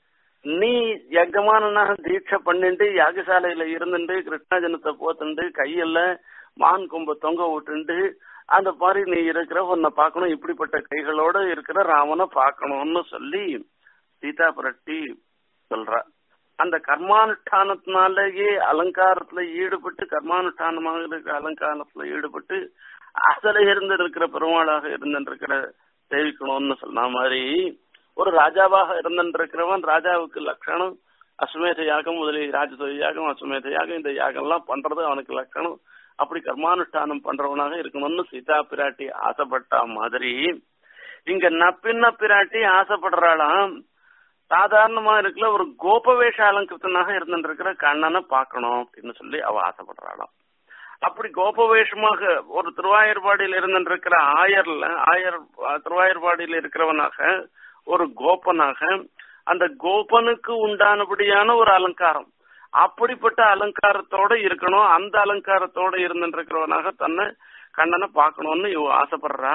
நீ யஜமானனாக தீட்சை பண்ணிட்டு யாகசாலையில இருந்துட்டு கிருஷ்ணாஜனத்தை போத்துண்டு கையில மான் கொம்ப தொங்க விட்டுண்டு அந்த மாதிரி நீ இருக்கிற உன்னை பார்க்கணும் இப்படிப்பட்ட கைகளோட இருக்கிற ராமனை பார்க்கணும்னு சொல்லி சீதா புரட்டி சொல்றா அந்த கர்மானுஷ்டானத்தினாலேயே அலங்காரத்துல ஈடுபட்டு கர்மானுஷ்டானமாக இருக்கிற அலங்காரத்துல ஈடுபட்டு அசல இருந்து இருக்கிற பெருமாளாக இருந்திருக்கிற சேவிக்கணும்னு சொன்ன மாதிரி ஒரு ராஜாவாக இருந்திருக்கிறவன் ராஜாவுக்கு லட்சணம் அஸ்வமேத யாகம் முதலிய ராஜசோய யாகம் அஸ்வமேத யாகம் இந்த யாகம்லாம் பண்றது அவனுக்கு லட்சணம் அப்படி கர்மானுஷ்டானம் பண்றவனாக இருக்கணும்னு சீதா பிராட்டி ஆசைப்பட்ட மாதிரி இங்க நப்பின்ன பிராட்டி ஆசைப்படுறாளாம் சாதாரணமா இருக்கல ஒரு கோபவேஷ அலங்கிருத்தனாக இருந்துருக்கிற கண்ணனை பார்க்கணும் அப்படின்னு சொல்லி அவ ஆசைப்படுறாளாம் அப்படி கோபவேஷமாக ஒரு திருவாயூர்பாடியில் இருந்திருக்கிற ஆயர்ல ஆயர் திருவாயூர்பாடியில் இருக்கிறவனாக ஒரு கோபனாக அந்த கோபனுக்கு உண்டானபடியான ஒரு அலங்காரம் அப்படிப்பட்ட அலங்காரத்தோட இருக்கணும் அந்த அலங்காரத்தோட இருந்துருக்கிறவனாக தன்னை கண்ணனை பார்க்கணும்னு இவ ஆசைப்படுறா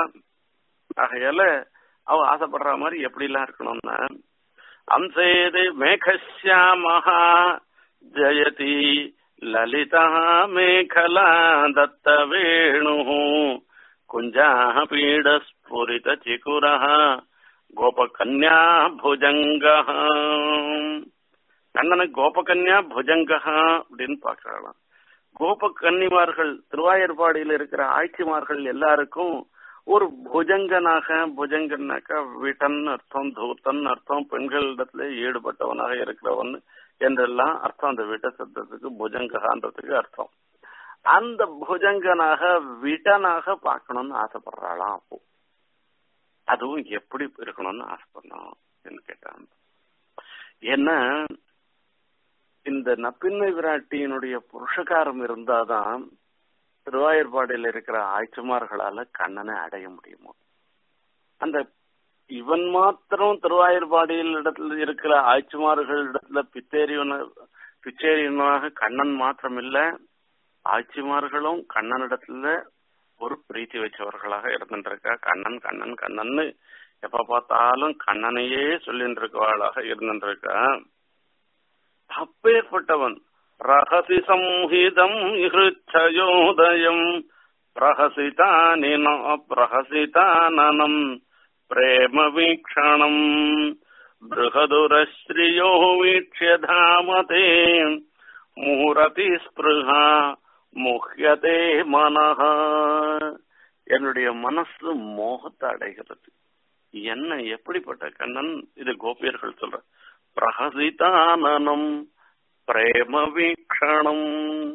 ஆகையால அவ ஆசைப்படுற மாதிரி எப்படி எல்லாம் இருக்கணும்னா அம்சேது மேகசியாமஹா ஜயதி லலிதா மேகலா தத்த வேணு குஞ்சா பீடஸ்புரித சிகுரः கோபகன்யா புஜங்க கண்ணனை கோபகன்யா புஜங்க அப்படின்னு பாக்குறாளாம் கோப கன்னிமார்கள் திருவாயூர்பாடியில் இருக்கிற ஆட்சிமார்கள் எல்லாருக்கும் ஒரு புஜங்கனாக புஜங்கனாக்க விட்டன் அர்த்தம் தூத்தன் அர்த்தம் பெண்களிடத்துல ஈடுபட்டவனாக இருக்கிறவன் என்றெல்லாம் அர்த்தம் அந்த விட்ட சப்தத்துக்கு புஜங்ககான்றதுக்கு அர்த்தம் அந்த புஜங்கனாக விட்டனாக பார்க்கணும்னு ஆசைப்படுறாளாம் அப்போ அதுவும் எப்படி இருக்கணும்னு ஆசைப்படணும் கேட்டான் ஏன்னா இந்த நப்பின்மை விராட்டியினுடைய புருஷகாரம் இருந்தாதான் திருவாயூர்பாடியில் இருக்கிற ஆய்ச்சிமார்களால கண்ணனை அடைய முடியுமோ அந்த இவன் மாத்திரம் திருவாயூர்பாடியில் இடத்துல இருக்கிற ஆய்ச்சிமார்கள் இடத்துல பித்தேரியன பிச்சேரியனாக கண்ணன் மாத்திரம் இல்ல ஆட்சிமார்களும் கண்ணனிடத்துல ஒரு பிரீத்தி வச்சவர்களாக இருந்துருக்கா கண்ணன் கண்ணன் கண்ணன்னு எப்ப பார்த்தாலும் கண்ணனையே சொல்லிட்டு இருக்கவாளாக இருந்துருக்கா அப்பேற்பட்டவன் ரகசி சம்ஹிதம் இஹ்ச்சயோதயம் பிரஹசிதானி பிரஹசிதானனம் பிரேம வீக்ஷணம் बृहदुरश्रियो वीक्ष्य धामते முரதி ஸ்பிருஹா முஹ்யதே மனஹ என்னுடைய மனசு மோகத்தை அடைகிறது என்ன எப்படிப்பட்ட கண்ணன் இது கோபியர்கள் சொல்ற பிரகசிதானனம் பிரேம வீக்ஷணம்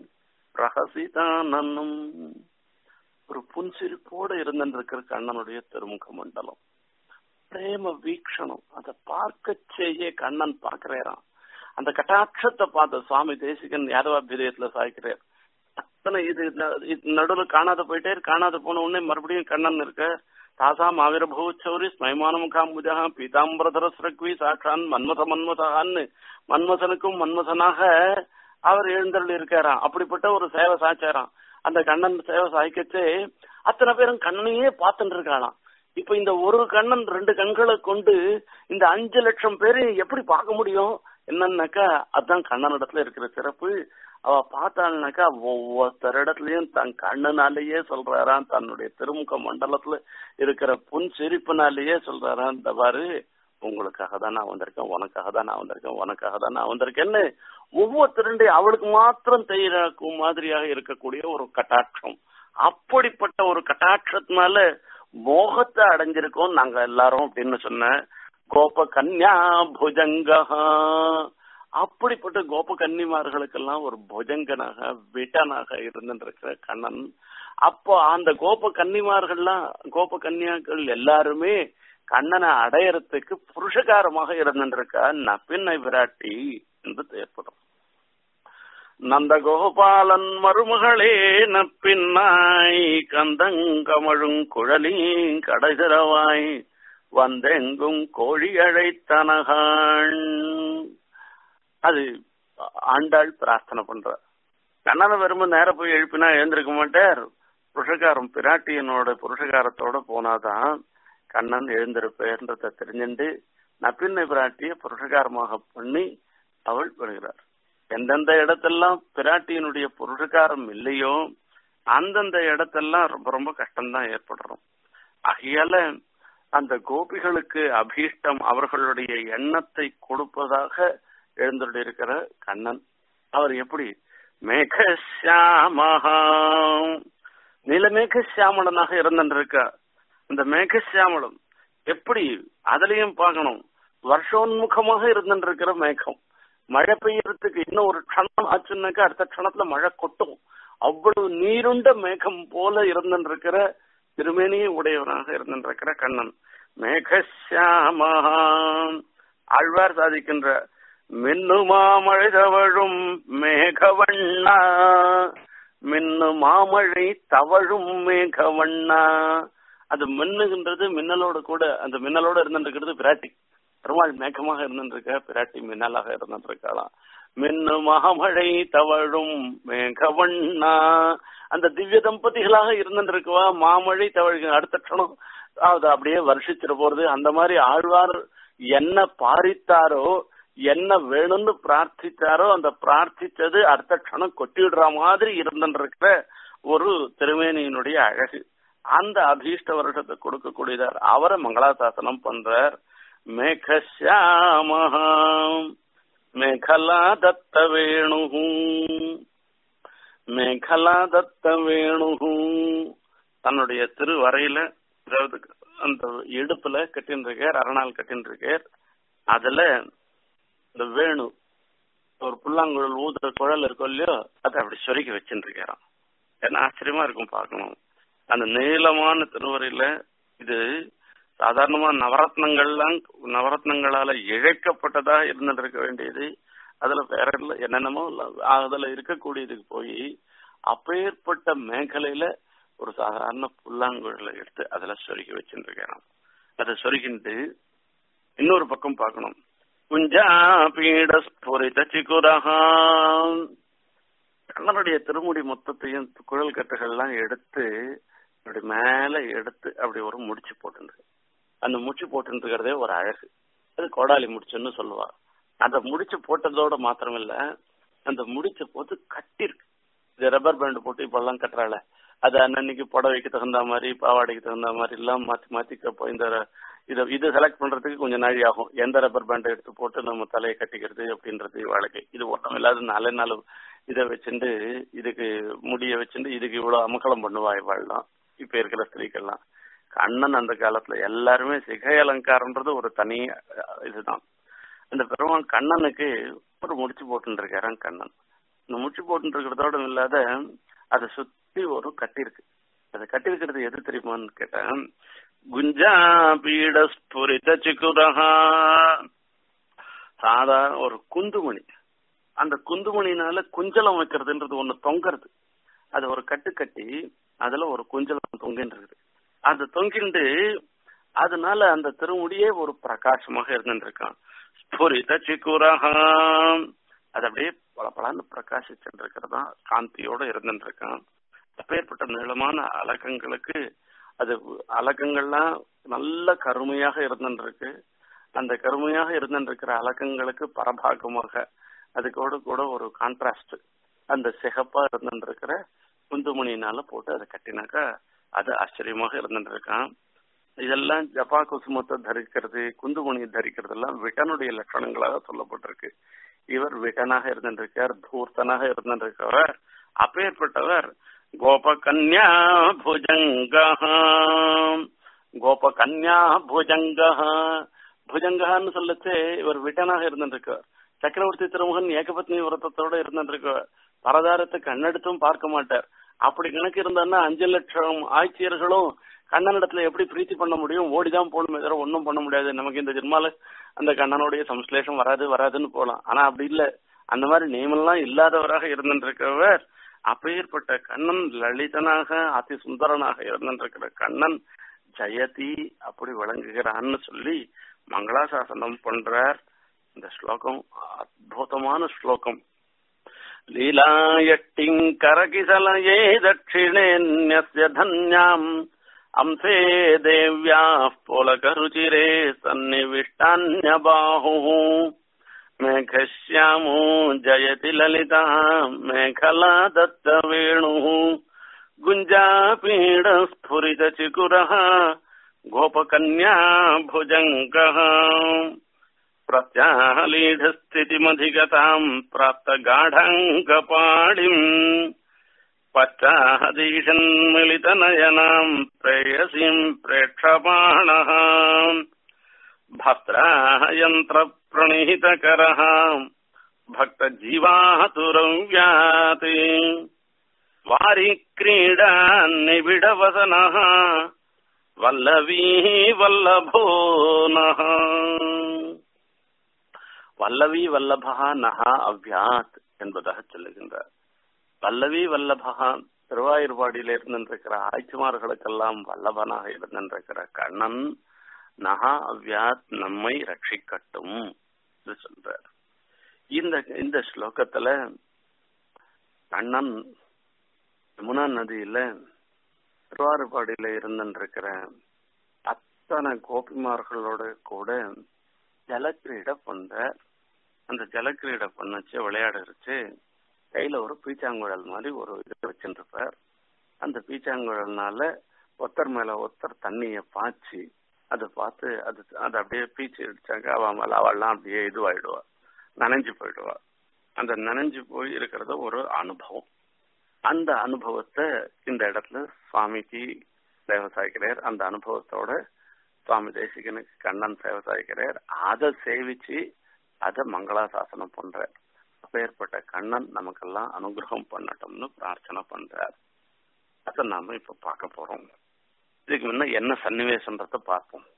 பிரகசிதானனம் ஒரு புன்சிரிப்போடு இருந்திருக்கிற கண்ணனுடைய திருமுக மண்டலம் பிரேம வீக்ஷணம் அதை பார்க்க செய்ய கண்ணன் பார்க்கிறாராம் அந்த கட்டாட்சத்தை பார்த்த சுவாமி தேசிகன் யாதவாபிதயத்துல சாய்க்கிறார் அத்தனை இது நடுவில் காணாத போயிட்டே காணாத போன உடனே மறுபடியும் கண்ணன் இருக்க தாசாம் ஆவிரபூச்சௌரி ஸ்மைமான முகாம்புஜா பீதாம்பரதர சிரக்வி சாட்சான் மன்மத மன்மதான்னு மன்மதனுக்கும் மன்மதனாக அவர் எழுந்தருள் இருக்காராம் அப்படிப்பட்ட ஒரு சேவை சாய்ச்சாராம் அந்த கண்ணன் சேவை சாய்க்கச்சே அத்தனை பேரும் கண்ணனையே பார்த்துட்டு இருக்காளாம் இப்ப இந்த ஒரு கண்ணன் ரெண்டு கண்களை கொண்டு இந்த அஞ்சு லட்சம் பேரை எப்படி பார்க்க முடியும் என்னன்னாக்கா அதுதான் கண்ணனிடத்துல இருக்கிற சிறப்பு அவ பார்த்தாள்னாக்கா ஒவ்வொருத்தர் இடத்துலயும் தன் கண்ணனாலேயே சொல்றாராம் தன்னுடைய திருமுக மண்டலத்துல இருக்கிற புன் சிரிப்புனாலேயே சொல்றாராம் இந்த பாரு உங்களுக்காக தான் நான் வந்திருக்கேன் உனக்காக தான் நான் வந்திருக்கேன் உனக்காக தான் நான் வந்திருக்கேன்னு ஒவ்வொருத்தருடைய அவளுக்கு மாத்திரம் தெய்யக்கும் மாதிரியாக இருக்கக்கூடிய ஒரு கட்டாட்சம் அப்படிப்பட்ட ஒரு கட்டாட்சத்தினால மோகத்தை அடைஞ்சிருக்கோம் நாங்க எல்லாரும் அப்படின்னு சொன்ன கோப கன்யா புஜங்கா அப்படிப்பட்ட கோப கன்னிமார்களுக்கெல்லாம் ஒரு புஜங்கனாக விட்டனாக இருந்துருக்கிற கண்ணன் அப்போ அந்த கோப கன்னிமார்கள்லாம் கோப கன்னியாக்கள் எல்லாருமே கண்ணனை அடையறதுக்கு புருஷகாரமாக இருந்துருக்கா நப்பின்னை விராட்டி என்று ஏற்படும் நந்தகோபாலன் மருமகளே நப்பின்னாய் கந்தங்கமழுங் குழலி கடைசிரவாய் வந்தெங்கும் கோழி அழைத்தனகான் அது ஆண்டாள் பிரார்த்தனை பண்ற கண்ணனை விரும்ப நேர போய் எழுப்பினா எழுந்திருக்க மாட்டார் புருஷகாரம் பிராட்டியனோட புருஷகாரத்தோட போனாதான் கண்ணன் எழுந்திருப்பேன்றத தெரிஞ்சுண்டு நப்பின்னை பிராட்டிய புருஷகாரமாக பண்ணி அவள் பெறுகிறார் எந்தெந்த இடத்தெல்லாம் பிராட்டியினுடைய புருஷகாரம் இல்லையோ அந்தந்த இடத்தெல்லாம் ரொம்ப ரொம்ப கஷ்டம்தான் ஏற்படுறோம் ஆகையால அந்த கோபிகளுக்கு அபீஷ்டம் அவர்களுடைய எண்ணத்தை கொடுப்பதாக எழுந்துள்ளிருக்கிற கண்ணன் அவர் எப்படி மேகசியாமகா நீலமேகசியாமலனாக இருந்திருக்க இந்த மேகசியாமலம் எப்படி அதுலயும் பார்க்கணும் வருஷோன்முகமாக இருந்துருக்கிற மேகம் மழை பெய்யறதுக்கு இன்னும் ஒரு க்ஷணம் ஆச்சுன்னாக்கா அடுத்த க்ஷணத்துல மழை கொட்டும் அவ்வளவு நீருண்ட மேகம் போல இருந்திருக்கிற திருமேனியை உடையவனாக இருந்திருக்கிற கண்ணன் மேகசியாமகா ஆழ்வார் சாதிக்கின்ற மின்னு மாமழை தவழும் மேகவண்ணா மின்னு மாமழை தவழும் மேகவண்ணா அது மின்னுகின்றது மின்னலோட கூட அந்த மின்னலோட இருந்துருக்கிறது பிராட்டி பெருமாள் மேகமாக இருந்துருக்க பிராட்டி மின்னலாக இருந்துருக்கலாம் மின்னு மாமழை தவழும் மேகவண்ணா அந்த திவ்ய தம்பதிகளாக இருந்துருக்கவா மாமழை தவழ் அடுத்த க்ஷணம் அது அப்படியே வருஷிச்சிட போறது அந்த மாதிரி ஆழ்வார் என்ன பாரித்தாரோ என்ன வேணும்னு பிரார்த்திச்சாரோ அந்த பிரார்த்திச்சது அடுத்த க்ஷணம் கொட்டிடுற மாதிரி இருந்துருக்கிற ஒரு திருமேனியினுடைய அழகு அந்த அபீஷ்ட வருஷத்தை கொடுக்கக்கூடியதார் அவரை மங்களாசாசனம் பண்றார் மேகசியாமஹா மேகலா தத்த வேணு மேகலா தத்த வேணு தன்னுடைய திருவரையில அதாவது அந்த இடுப்புல கட்டின்னு இருக்கார் அரணால் கட்டின்னு இருக்கார் அதுல இந்த வேணு ஒரு புல்லாங்குழல் ஊதுற குழல் இருக்கும் இல்லையோ அதை அப்படி சொருக்கி வச்சுட்டு இருக்காராம் ஏன்னா ஆச்சரியமா இருக்கும் பார்க்கணும் அந்த நீளமான திருவரையில இது சாதாரணமா நவரத்னங்கள்லாம் நவரத்னங்களால இழைக்கப்பட்டதா இருந்துட்டு இருக்க வேண்டியது அதுல வேற இல்ல என்னென்னமோ இல்ல. அதுல இருக்கக்கூடியதுக்கு போய் அப்பேற்பட்ட மேഖലയിல ஒரு சாதாரண புல்லாங்குழலை எடுத்து அதுல சொருகி வச்சுட்டு இருக்காராம் அதை சொருகிட்டு இன்னொரு பக்கம் பார்க்கணும் குஞ்சா பீட ஸ்புரித சிகுரஹா கண்ணனுடைய திருமுடி மொத்தத்தையும் குழல் கட்டுகள்லாம் எடுத்து அப்படி மேல எடுத்து அப்படி ஒரு முடிச்சு போட்டுருக்கு அந்த முடிச்சு போட்டுருக்கிறதே ஒரு அழகு அது கோடாலி முடிச்சுன்னு சொல்லுவா அந்த முடிச்சு போட்டதோட மாத்திரம் இல்ல அந்த முடிச்ச போது கட்டிருக்கு இது ரப்பர் பேண்ட் போட்டு இப்பெல்லாம் கட்டுறாள் அது அன்னன்னைக்கு புடவைக்கு தகுந்த மாதிரி பாவாடைக்கு தகுந்த மாதிரி எல்லாம் மாத்தி மாத்தி கப்ப- இந்த இதை இது செலக்ட் பண்றதுக்கு கொஞ்சம் நாழி ஆகும் எந்த ரப்பர் பேண்டை எடுத்து போட்டு நம்ம தலையை கட்டிக்கிறது அப்படின்றது வாழ்க்கை இது ஒன்றும் இல்லாத நாலே நாள் இதை வச்சுட்டு இதுக்கு முடிய வச்சுட்டு இதுக்கு இவ்வளவு அமக்கலம் பண்ணுவா இவாள்லாம் இப்ப இருக்கிற ஸ்திரீக்கெல்லாம் கண்ணன் அந்த காலத்துல எல்லாருமே சிகை அலங்காரம்ன்றது ஒரு தனி அஹ், இதுதான் அந்த பெருமான் கண்ணனுக்கு ஒரு முடிச்சு போட்டுட்டு இருக்காராம் கண்ணன் இந்த முடிச்சு போட்டுட்டு இருக்கிறதோட இல்லாத அதை சுத்தி ஒரு கட்டி இருக்கு அதை கட்டி இருக்கிறது எது தெரியுமான்னு கேட்டேன் குஞ்சா பீட ஸ்புரித சிக்குரஹா சாதாரண ஒரு குந்துமணி அந்த குந்துமணினால குஞ்சலம் வைக்கிறதுன்றது ஒண்ணு தொங்கறது அது ஒரு கட்டு கட்டி அதுல ஒரு குஞ்சலம் தொங்கின்னு இருக்குது அது தொங்கிண்டு அதனால அந்த திருமுடியே ஒரு பிரகாசமாக இருந்துட்டு இருக்கான் ஸ்புரித சிக்குரஹா அது அப்படியே பளபளன்னு பிரகாசிச்சுட்டு இருக்கிறதா காந்தியோட இருந்துட்டு இருக்கான் அப்பேற்பட்ட நீளமான அலக்கங்களுக்கு அது அலக்கங்கள்லாம் நல்ல கருமையாக இருந்துட்டு இருக்கு அந்த கருமையாக இருந்துட்டு இருக்கிற அலக்கங்களுக்கு பரபாகமாக அதுக்கோட கூட ஒரு கான்ட்ராஸ்ட் அந்த சிகப்பா இருந்துட்டு இருக்கிற குந்துமணியினால போட்டு அதை கட்டினாக்கா அது ஆச்சரியமாக இருந்துட்டு இருக்கான் இதெல்லாம் ஜபா குசுமத்தை தரிக்கிறது குந்துமணியை தரிக்கிறது எல்லாம் விட்டனுடைய லட்சணங்களாக சொல்லப்பட்டிருக்கு இவர் விட்டனாக இருந்திருக்கார் தூர்த்தனாக இருந்திருக்கவர் அப்பேற்பட்டவர் கோபகன்யா புஜங்க கோபகன்யா புஜங்க புஜங்கன்னு சொல்லச்சு இவர் விட்டனாக இருந்திருக்கார் சக்கரவர்த்தி திருமுகன் ஏகபத்னி விரதத்தோட இருந்திருக்கார் பரதாரத்தை கண்ணெடுத்தும் பார்க்க மாட்டார் அப்படி கணக்கு இருந்தான்னா அஞ்சு லட்சம் ஆட்சியர்களும் கண்ணனிடத்துல எப்படி பிரீத்தி பண்ண முடியும் ஓடிதான் போகணுமே தவிர ஒன்றும் பண்ண முடியாது நமக்கு இந்த ஜென்மால அந்த கண்ணனுடைய சம்ஸ்லேஷம் வராது வராதுன்னு போகலாம் ஆனா அப்படி இல்ல அந்த மாதிரி நியமெல்லாம் இல்லாதவராக இருந்திருக்கிறவர் அப்பேற்பட்ட கண்ணன் லலிதனாக அதி சுந்தரனாக இருந்திருக்கிற கண்ணன் ஜெயதி அப்படி விளங்குகிறான்னு சொல்லி மங்களாசாசனம் பண்றார் இந்த ஸ்லோகம் அற்புதமான ஸ்லோகம் लीलायट्टिङ्करकिसलये दक्षिणेऽन्यस्य धन्याम् अंसे देव्याः पुलकरुचिरे सन्निविष्टान्यबाहुः मेघश्यामो जयति ललिता मेखला दत्तवेणुः गुञ्जापीडस्फुरितचिकुरः गोपकन्या भुजङ्गः प्रत्याहलीढस्थितिमधिगताम् प्राप्तगाढाङ्गपाणिम् पश्चादीशन्मिलितनयनाम् प्रेयसीम् प्रेक्षमाणः भस्त्राः यन्त्रप्रणिहितकरः भक्तजीवातुरव्यात् वारिक्रीडान्निबिडवसनः वल्लवी वल्लभो नः வல்லவி வல்லபகா நகா அவ்யாத் என்பதாக சொல்லுகின்றார் வல்லவி வல்லபகா திருவாயூர்பாடியில இருந்திருக்கிற ஆய்ச்சிமார்களுக்கெல்லாம் வல்லபனாக இருந்திருக்கிற கண்ணன் நகா அவ்யாத் நம்மை ரட்சிக்கட்டும் என்று சொல்றார் இந்த இந்த ஸ்லோகத்துல கண்ணன் யமுனா நதியில திருவாரூர்பாடியில இருந்திருக்கிற அத்தனை கோபிமார்களோட கூட ஜலக்கிரீடை பண்ற அந்த ஜலக்கிரீடை பண்ணச்சு விளையாடுறச்சு கையில ஒரு பீச்சாங்குழல் மாதிரி ஒரு இது வச்சுருப்பார் அந்த பீச்சாங்குழல்னால ஒத்தர் மேல ஒத்தர் தண்ணிய பாய்ச்சி அதை பார்த்து அது அதை அப்படியே பீச்சு அடிச்சாங்க அவ மேல அவள்லாம் அப்படியே இதுவாயிடுவா நனைஞ்சு போயிடுவா அந்த நனைஞ்சு போய் இருக்கிறது ஒரு அனுபவம் அந்த அனுபவத்தை இந்த இடத்துல சுவாமிக்கு சேவை சாய்க்கிறார் அந்த அனுபவத்தோட சுவாமி தேசிகனுக்கு கண்ணன் சேவை சாய்க்கிறார் அதை சேவிச்சு அதை மங்களாசாசனம் பண்றார் அப்பேற்பட்ட கண்ணன் நமக்கெல்லாம் அனுகிரகம் பண்ணட்டும்னு பிரார்த்தனை பண்றார் அதை நாம இப்ப பார்க்க போறோம் இதுக்கு முன்ன என்ன சன்னிவேசன்றத பார்ப்போம்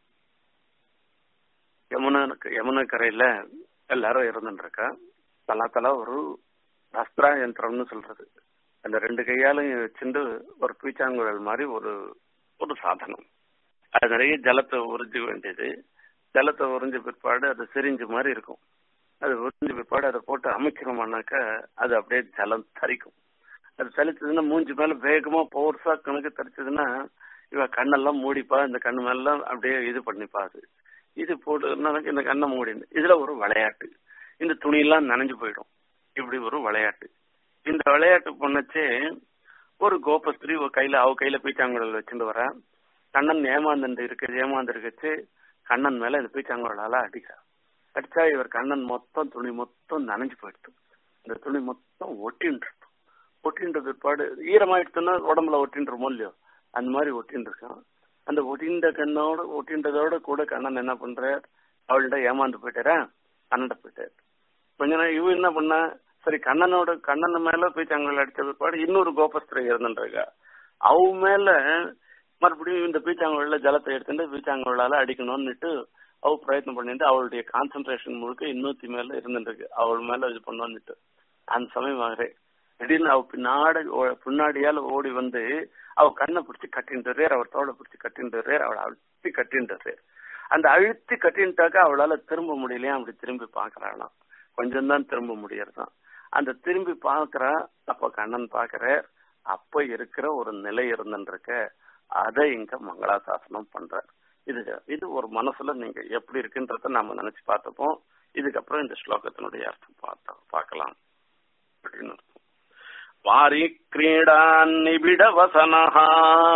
யமுனனுக்கு யமுனை கரையில எல்லாரும் இருந்துருக்கா தலா தலா ஒரு வஸ்திரா யந்திரம்னு சொல்றது அந்த ரெண்டு கையாலையும் வச்சுட்டு ஒரு பீச்சாங்குழல் மாதிரி ஒரு ஒரு சாதனம் அது நிறைய ஜலத்தை உறிஞ்ச வேண்டியது ஜலத்தை உறிஞ்ச பிற்பாடு அது சிரிஞ்சு மாதிரி இருக்கும் அது உறிஞ்ச பிற்பாடு அதை போட்டு அமைக்கிறோம்னாக்கா அது அப்படியே ஜலம் தரிக்கும் அது தளிச்சதுன்னா மூஞ்சி மேல வேகமா போர்ஸா கணக்கு தரிச்சதுன்னா இவ கண்ணெல்லாம் மூடிப்பா இந்த கண்ணு மேலாம் அப்படியே இது பண்ணிப்பா அது இது போட்டு இந்த கண்ணை மூடிந்து இதுல ஒரு விளையாட்டு இந்த துணியெல்லாம் நனைஞ்சு போயிடும் இப்படி ஒரு விளையாட்டு இந்த விளையாட்டு பண்ணச்சே ஒரு கோபஸ்திரி ஒரு கையில அவ கையில பீச்சாங்குழல் வச்சுட்டு வரா கண்ணன் ஏமாந்துட்டு இருக்கு ஏமாந்து இருக்கச்சு கண்ணன் மேல இந்த பீச்சாங்குழலால அடிக்கிறா அடிச்சா இவர் கண்ணன் மொத்தம் துணி மொத்தம் நனைஞ்சு போயிடுது இந்த துணி மொத்தம் ஒட்டின்னு ஒட்டின்ற பிற்பாடு ஈரமாயிடுச்சுன்னா உடம்புல ஒட்டின்றமோ இல்லையோ அந்த மாதிரி ஒட்டின்னு இருக்கான் அந்த ஒட்டின்ற கண்ணோட ஒட்டின்றதோட கூட கண்ணன் என்ன பண்றார் அவள்கிட்ட ஏமாந்து போயிட்டாரா கண்ணன்ட போயிட்டார் கொஞ்ச நேரம் இவ என்ன பண்ணா சரி கண்ணனோட கண்ணன் மேல பீச்சாங்கல் அடிச்ச பிற்பாடு இன்னொரு கோபஸ்திரை இருந்துருக்கா அவ மேல மறுபடியும் இந்த பீச்சாங்குழல ஜலத்தை எடுத்துட்டு பீச்சாங்குழலால அடிக்கணும்னுட்டு அவ பிரயத்னம் பண்ணிட்டு அவளுடைய கான்சென்ட்ரேஷன் முழுக்க இன்னொத்தி மேல இருந்துருக்கு அவள் மேல இது பண்ணோன்னுட்டு அந்த சமயம் ஆகிறேன் திடீர்னு அவ பின்னாடி பின்னாடியால ஓடி வந்து அவ கண்ணை பிடிச்சி கட்டின்றார் அவர் தோலை பிடிச்சி கட்டின்றார் அவளை அழுத்தி கட்டின்றார் அந்த அழுத்தி கட்டின்ட்டாக்கா அவளால திரும்ப முடியலையா அப்படி திரும்பி பாக்குறாளாம் கொஞ்சம் தான் திரும்ப முடியறதான் அந்த திரும்பி பாக்குறா அப்ப கண்ணன் பாக்குற அப்ப இருக்கிற ஒரு நிலை இருந்துருக்க அதை இங்க மங்களாசாசனம் பண்ற இது இது ஒரு மனசுல நீங்க எப்படி இருக்குன்றத நாம நினைச்சு பார்த்துப்போம் இதுக்கப்புறம் இந்த ஸ்லோகத்தினுடைய அர்த்தம் பார்த்தோம் பார்க்கலாம் அப்படின்னு வாரி கிரீடான் நிபிட வசனஹா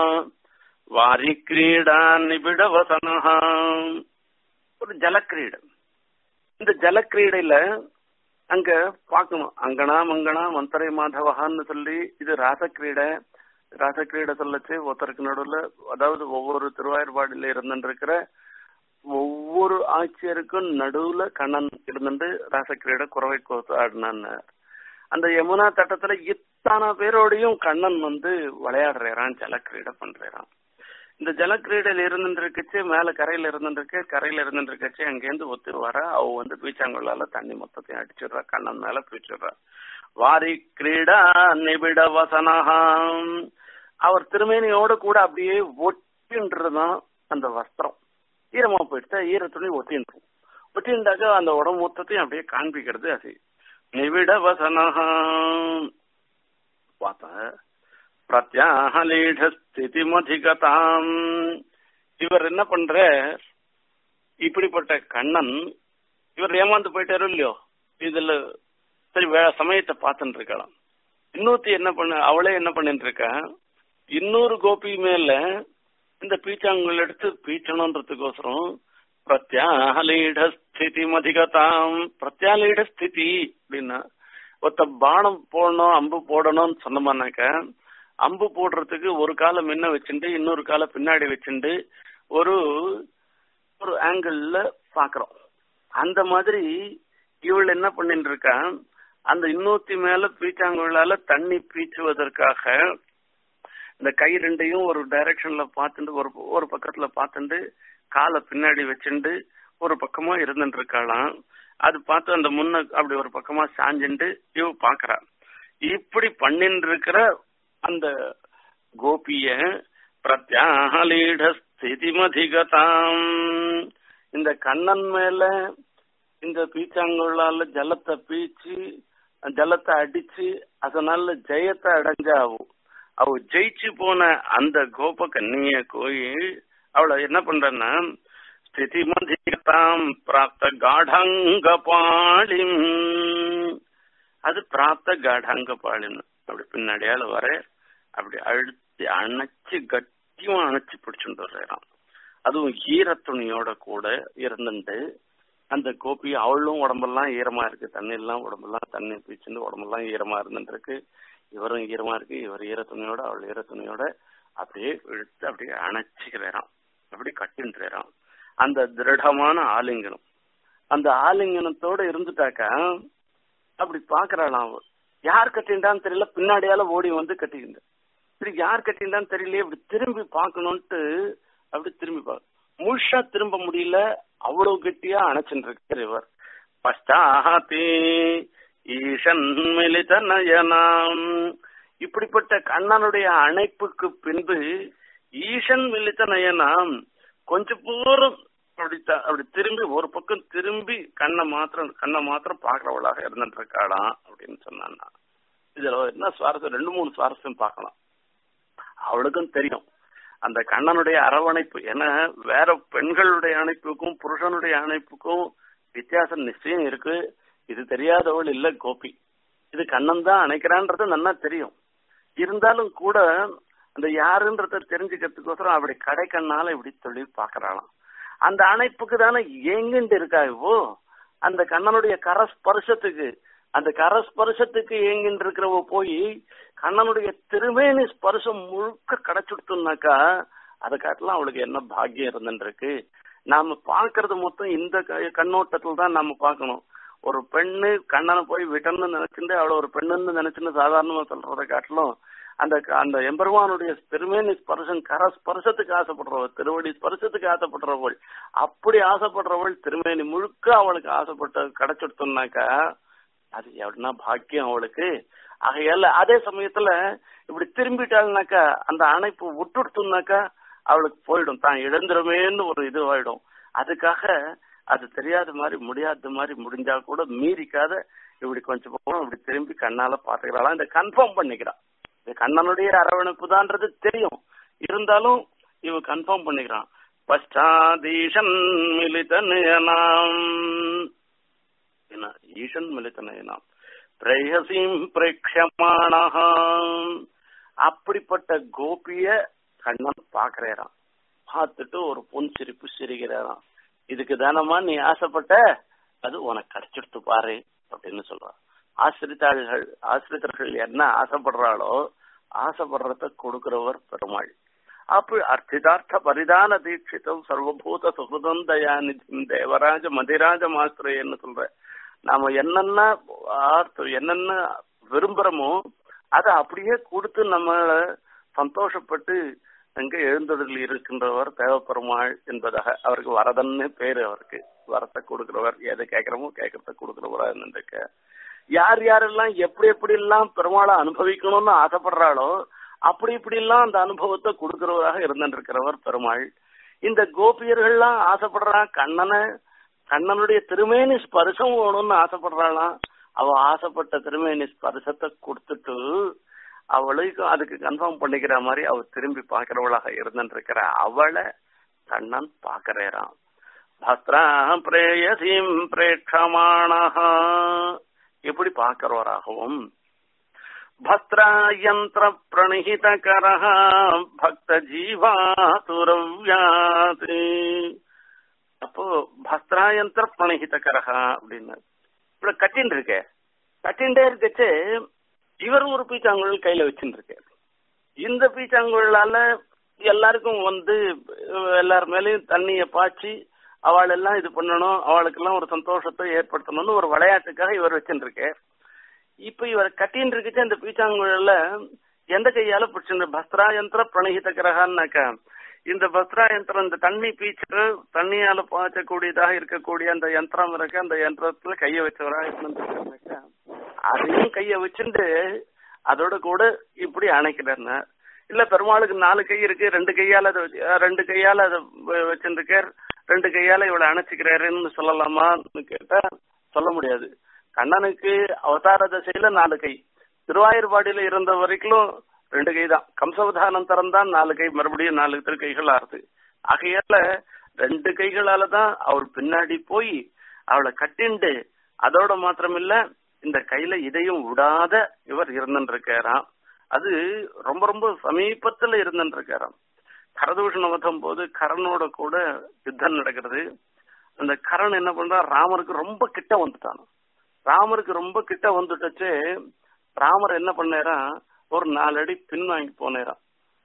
வாரி கிரீடான் நிபிட வசனஹா ஒரு ஜலக்கிரீடை இந்த ஜலக்கிரீடையில அங்க பார்க்கணும் அங்கனா மங்கனா மந்தரை மாதவகான்னு சொல்லி இது ராசக்கிரீடை ராசக்கிரீடை சொல்லச்சு ஒருத்தருக்கு நடுவில் அதாவது ஒவ்வொரு திருவாயூர்பாடியில இருந்துருக்கிற ஒவ்வொரு ஆட்சியருக்கும் நடுவுல கண்ணன் இருந்துட்டு ராசக்கிரீடை குறவை கோத்து ஆடினான்னு அந்த யமுனா தட்டத்துல இத்தனை பேரோடையும் கண்ணன் வந்து விளையாடுறான் ஜலக்கிரீடை பண்றான் இந்த ஜலக்கிரீடையில இருந்துருக்கச்சு மேல கரையில இருந்துருக்கு கரையில இருந்துருக்கச்சு அங்கேருந்து ஒத்துரு வர அவ வந்து பீச்சாங்குள்ளால தண்ணி மொத்தத்தையும் அடிச்சிடுறா கண்ணன் மேல பீச்சிடுறா வாரி கிரீடா நிபிட வசனஹாம் அவர் திருமேனியோட கூட அப்படியே ஒட்டின்றதுதான் அந்த வஸ்திரம் ஈரமா போயிடுச்சா ஈர துணி ஒட்டின்றும் ஒட்டின்றாக்க அந்த உடம்பு மொத்தத்தையும் அப்படியே காண்பிக்கிறது அது நிவிட வசனஹாம் பார்த்தா பிரத்யாகலீட ஸ்திதிமதிகதாம் இவர் என்ன பண்ற இப்படிப்பட்ட கண்ணன் இவர் ஏமாந்து போயிட்டாரு இல்லையோ இதுல சரி வே சமயத்தை பார்த்துட்டு இருக்கலாம் இன்னொருத்தி என்ன பண்ண அவளே என்ன பண்ணிட்டு இருக்கா இன்னொரு கோபி மேல இந்த பீச்சாங்குள் எடுத்து பீச்சணுன்றதுக்கோசரம் பிரத்யாலீட ஸ்திதி மதிகதாம் பிரத்யாலீட ஸ்திதி அப்படின்னா ஒருத்த பானம் போடணும் அம்பு போடணும்னு சொன்னோம்னாக்க அம்பு போடுறதுக்கு ஒரு காலை முன்ன வச்சுட்டு இன்னொரு காலை பின்னாடி வச்சுட்டு ஒரு ஒரு ஆங்கிள் பாக்குறோம் அந்த மாதிரி இவள் என்ன பண்ணிட்டு இருக்கா அந்த இன்னூத்தி மேல பீச்சாங்குழால தண்ணி பீச்சுவதற்காக இந்த கை ரெண்டையும் ஒரு டைரக்ஷன்ல பார்த்துட்டு ஒரு ஒரு பக்கத்துல பார்த்துட்டு காலை பின்னாடி வச்சுட்டு ஒரு பக்கமா இருந்துட்டு இருக்காளாம் அது பார்த்து அந்த முன்ன அப்படி ஒரு பக்கமா சாஞ்சுட்டு இவ பாக்குறா இப்படி பண்ணிட்டு இருக்கிற அந்த கோபிய பிரத்யாலீட ஸ்திதிமதிகதாம் இந்த கண்ணன் மேல இந்த பீச்சாங்குள்ளால ஜலத்தை பீச்சு ஜலத்தை அடிச்சு அதனால ஜெயத்தை அடைஞ்சாவும் அவ ஜெயிச்சு போன அந்த கோப கன்னிய கோயில் அவளை என்ன பண்றன்னா ஸ்திதிமதிகதாம் பிராப்த காடங்க பாளிம் அது பிராப்த காடாங்க பாளின்னு அப்படி பின்னாடியால வர அப்படி அழுத்தி அணைச்சு கட்டியும் அணைச்சு பிடிச்சுட்டு வர்றான் அதுவும் ஈரத்துணியோட கூட இருந்துட்டு அந்த கோபி அவளும் உடம்பெல்லாம் ஈரமா இருக்கு தண்ணி எல்லாம் உடம்பெல்லாம் தண்ணி பீச்சுன்னு உடம்பெல்லாம் ஈரமா இருந்துட்டு இருக்கு இவரும் ஈரமா இருக்கு இவர் ஈரத்துணியோட அவள் ஈரத்துணியோட அப்படியே இழுத்து அப்படியே அணைச்சிக்கிறான் அப்படி கட்டின்றான் அந்த திருடமான ஆலிங்கனம் அந்த ஆலிங்கனத்தோட இருந்துட்டாக்கா அப்படி பாக்குறாளாம் அவ யார் கட்டின்றான்னு தெரியல பின்னாடியால ஓடி வந்து கட்டிக்கின்ற சரி யார் கட்டின்றான்னு தெரியலையே இப்படி திரும்பி பார்க்கணும்ட்டு அப்படி திரும்பி பார்க்க முழுசா திரும்ப முடியல அவ்வளவு கெட்டியா அணைச்சுட்டு இருக்கார் இவர் பஷ்டாஹாத்தி ஈசன் மிலித நயனாம் இப்படிப்பட்ட கண்ணனுடைய அணைப்புக்கு பின்பு ஈசன் மிலித்த நயனாம் கொஞ்சம் தூரம் அப்படி த- அப்படி திரும்பி ஒரு பக்கம் திரும்பி கண்ணை மாத்திரம் கண்ணை மாத்திரம் பாக்குறவளாக இருந்துட்டு இருக்காளாம் அப்படின்னு சொன்னான்னா இதுல என்ன சுவாரஸ்யம் ரெண்டு மூணு சுவாரஸ்யம் பார்க்கலாம் அவளுக்கும் தெரியும் அந்த கண்ணனுடைய அரவணைப்பு ஏன்னா வேற பெண்களுடைய அணைப்புக்கும் புருஷனுடைய அணைப்புக்கும் வித்தியாசம் நிச்சயம் இருக்கு இது தெரியாதவள் இல்ல கோபி இது கண்ணன் தான் அணைக்கிறான்றது நல்லா தெரியும் இருந்தாலும் கூட அந்த யாருன்றத தெரிஞ்சுக்கிறதுக்கோசரம் அப்படி கடை கண்ணால இப்படி தொழில் பாக்குறாளாம் அந்த அணைப்புக்கு தானே ஏங்கிண்டு இருக்கா இவ்வோ அந்த கண்ணனுடைய கரஸ்பர்சத்துக்கு அந்த கரஸ்பர்சத்துக்கு ஏங்கிட்டு இருக்கிறவ போய் கண்ணனுடைய திருமேனி ஸ்பர்சம் முழுக்க கிடைச்சுடுத்துனாக்கா அதை காட்டலாம் அவளுக்கு என்ன பாக்கியம் இருந்துருக்கு நாம பாக்குறது மொத்தம் இந்த க- கண்ணோட்டத்துல தான் நாம பார்க்கணும் ஒரு பெண்ணு கண்ணனை போய் விட்டன்னு நினைச்சுட்டு அவளை ஒரு பெண்ணுன்னு நினைச்சுன்னு சாதாரணமா சொல்றதை காட்டிலும் அந்த அந்த எம்பெருமானுடைய திருமேனி ஸ்பர்சம் கர ஸ்பர்சத்துக்கு ஆசைப்படுறவள் திருவடி ஸ்பர்சத்துக்கு ஆசைப்படுறவள் அப்படி ஆசைப்படுறவள் திருமேனி முழுக்க அவளுக்கு ஆசைப்பட்ட கிடைச்சிடுத்தோம்னாக்கா அது எவ்வளவுனா பாக்கியம் அவளுக்கு ஆகையால அதே சமயத்துல இப்படி திரும்பிட்டாள்னாக்கா அந்த அணைப்பு விட்டுடுத்துனாக்கா அவளுக்கு போயிடும் தான் இழந்துருமேன்னு ஒரு இது ஆயிடும் அதுக்காக அது தெரியாத மாதிரி முடியாத மாதிரி முடிஞ்சா கூட மீறிக்காத இப்படி கொஞ்சம் போகணும் இப்படி திரும்பி கண்ணால பாத்துக்கிறாளாம் இந்த கன்ஃபார்ம் பண்ணிக்கிறான் இது கண்ணனுடைய அரவணைப்பு தான்றது தெரியும் இருந்தாலும் இவன் கன்ஃபார்ம் பண்ணிக்கிறான் பஷ்டாதீஷன் மிலித நயனாம் என்ன ஈஷன் மிலித நயனாம் பிரேயசீம் பிரேக்ஷமானஹ அப்படிப்பட்ட கோபிய கண்ணன் பாக்குறாராம் பார்த்துட்டு ஒரு பொன் சிரிப்பு சிரிக்கிறாராம் இதுக்கு தானமா நீ ஆசைப்பட்ட அது உனக்கு கிடைச்சிடுத்து பாரு அப்படின்னு சொல்றான் ஆசிரித்தாள்கள் ஆசிரித்தர்கள் என்ன ஆசைப்படுறாளோ ஆசைப்படுறத கொடுக்கிறவர் பெருமாள் அப்ப அர்த்திதார்த்த பரிதான தீட்சிதம் சர்வபூத சுகிருதம் தயாநிதிம் தேவராஜ மதிராஜ மாஸ்திரன்னு சொல்ற நாம என்னென்ன ஆர்த்த- என்னென்ன விரும்புறோமோ அதை அப்படியே கொடுத்து நம்ம சந்தோஷப்பட்டு அங்க எழுந்தொழில் இருக்கின்றவர் தேவப்பெருமாள் என்பதாக அவருக்கு வரதன்னு பேரு அவருக்கு வரத்தை கொடுக்கிறவர் எதை கேட்கிறோமோ கேட்கறத கொடுக்கிறவரா இருந்துருக்க யார் யாரெல்லாம் எப்படி எப்படி எல்லாம் பெருமாளை அனுபவிக்கணும்னு ஆசைப்படுறாளோ அப்படி இப்படி எல்லாம் அந்த அனுபவத்தை கொடுக்கிறவராக இருந்திருக்கிறவர் பெருமாள் இந்த கோபியர்கள்லாம் ஆசைப்படுறான் கண்ணனை கண்ணனுடைய திருமேனி ஸ்பர்சம் வேணும்னு ஆசைப்படுறாளாம் அவ ஆசைப்பட்ட திருமேனி ஸ்பர்சத்தை கொடுத்துட்டு அவளுக்கு அதுக்கு கன்ஃபார்ம் பண்ணிக்கிற மாதிரி அவ திரும்பி பாக்குறவளாக இருந்திருக்கிற அவளை கண்ணன் பாக்குறான் பஸ்திரா பிரேயசீம் பிரேட்சமானஹா எப்படி பார்க்கிறவராகவும் பஸ்திரா யந்திர பிரணிஹித கரஹ பக்த ஜீவாதுரவ்யாதி அப்போ பஸ்திரா யந்திர பிரணிஹித கரஹ அப்படின்னு இப்ப கட்டின்னு இருக்கே கட்டின்டே இருக்கச்சு இவர் ஒரு பீச்சாங்குழல் கையில வச்சுட்டு இருக்காரு இந்த பீச்சாங்குழலால எல்லாருக்கும் வந்து அஹ், எல்லார் மேலயும் தண்ணிய பாய்ச்சி அவள் எல்லாம் இது பண்ணணும் அவளுக்கெல்லாம் ஒரு சந்தோஷத்தை ஏற்படுத்தணும்னு ஒரு விளையாட்டுக்காக இவர் வச்சுட்டு இருக்கார் இப்ப இவர் கட்டின்னு இருக்குச்சு அந்த பீச்சாங்குழல்ல எந்த கையால பிடிச்சிருந்து பஸ்திரா யந்திர பிரணகித கிரகான்னாக்கா இந்த பஸ்திரா யந்திரம் இந்த தண்ணி பீச்சு தண்ணியால பாய்ச்சக்கூடியதாக இருக்கக்கூடிய அந்த யந்திரம் இருக்கு அந்த யந்திரத்துல கைய வச்சவரா இருந்திருக்காருனாக்கா அதையும் கைய வச்சுட்டு அதோட கூட இப்படி அணைக்கிறாருன்னு இல்ல பெருமாளுக்கு நாலு கை இருக்கு ரெண்டு கையால அதை வச்சு- அஹ் ரெண்டு கையால அதை வ- வச்சிருக்கார் ரெண்டு கையால இவளை அணைச்சிக்கிறாருன்னு சொல்லலாமான்னு கேட்டா சொல்ல முடியாது கண்ணனுக்கு அவதார தசையில நாலு கை திருவாயூர்பாடியில இருந்த வரைக்கும் ரெண்டு கை தான் கம்சவதானந்தரம் தான் நாலு கை மறுபடியும் நாலு திருக்கைகள் ஆறுது ஆகையால ரெண்டு கைகளால தான் அவள் பின்னாடி போய் அவளை கட்டிண்டு அதோட மாத்திரமில்ல இந்த கையில இதையும் விடாத இவர் இருந்துருக்காராம் அது ரொம்ப ரொம்ப சமீபத்துல இருந்துருக்காராம் கரதூஷண வதம் போது கரனோட கூட யுத்தம் நடக்கிறது அந்த கரண் என்ன பண்றா ராமருக்கு ரொம்ப கிட்ட வந்துட்டான் ராமருக்கு ரொம்ப கிட்ட வந்துட்டுச்சு ராமர் என்ன பண்ணாரா ஒரு நாலு அடி பின் வாங்கி போனேராம்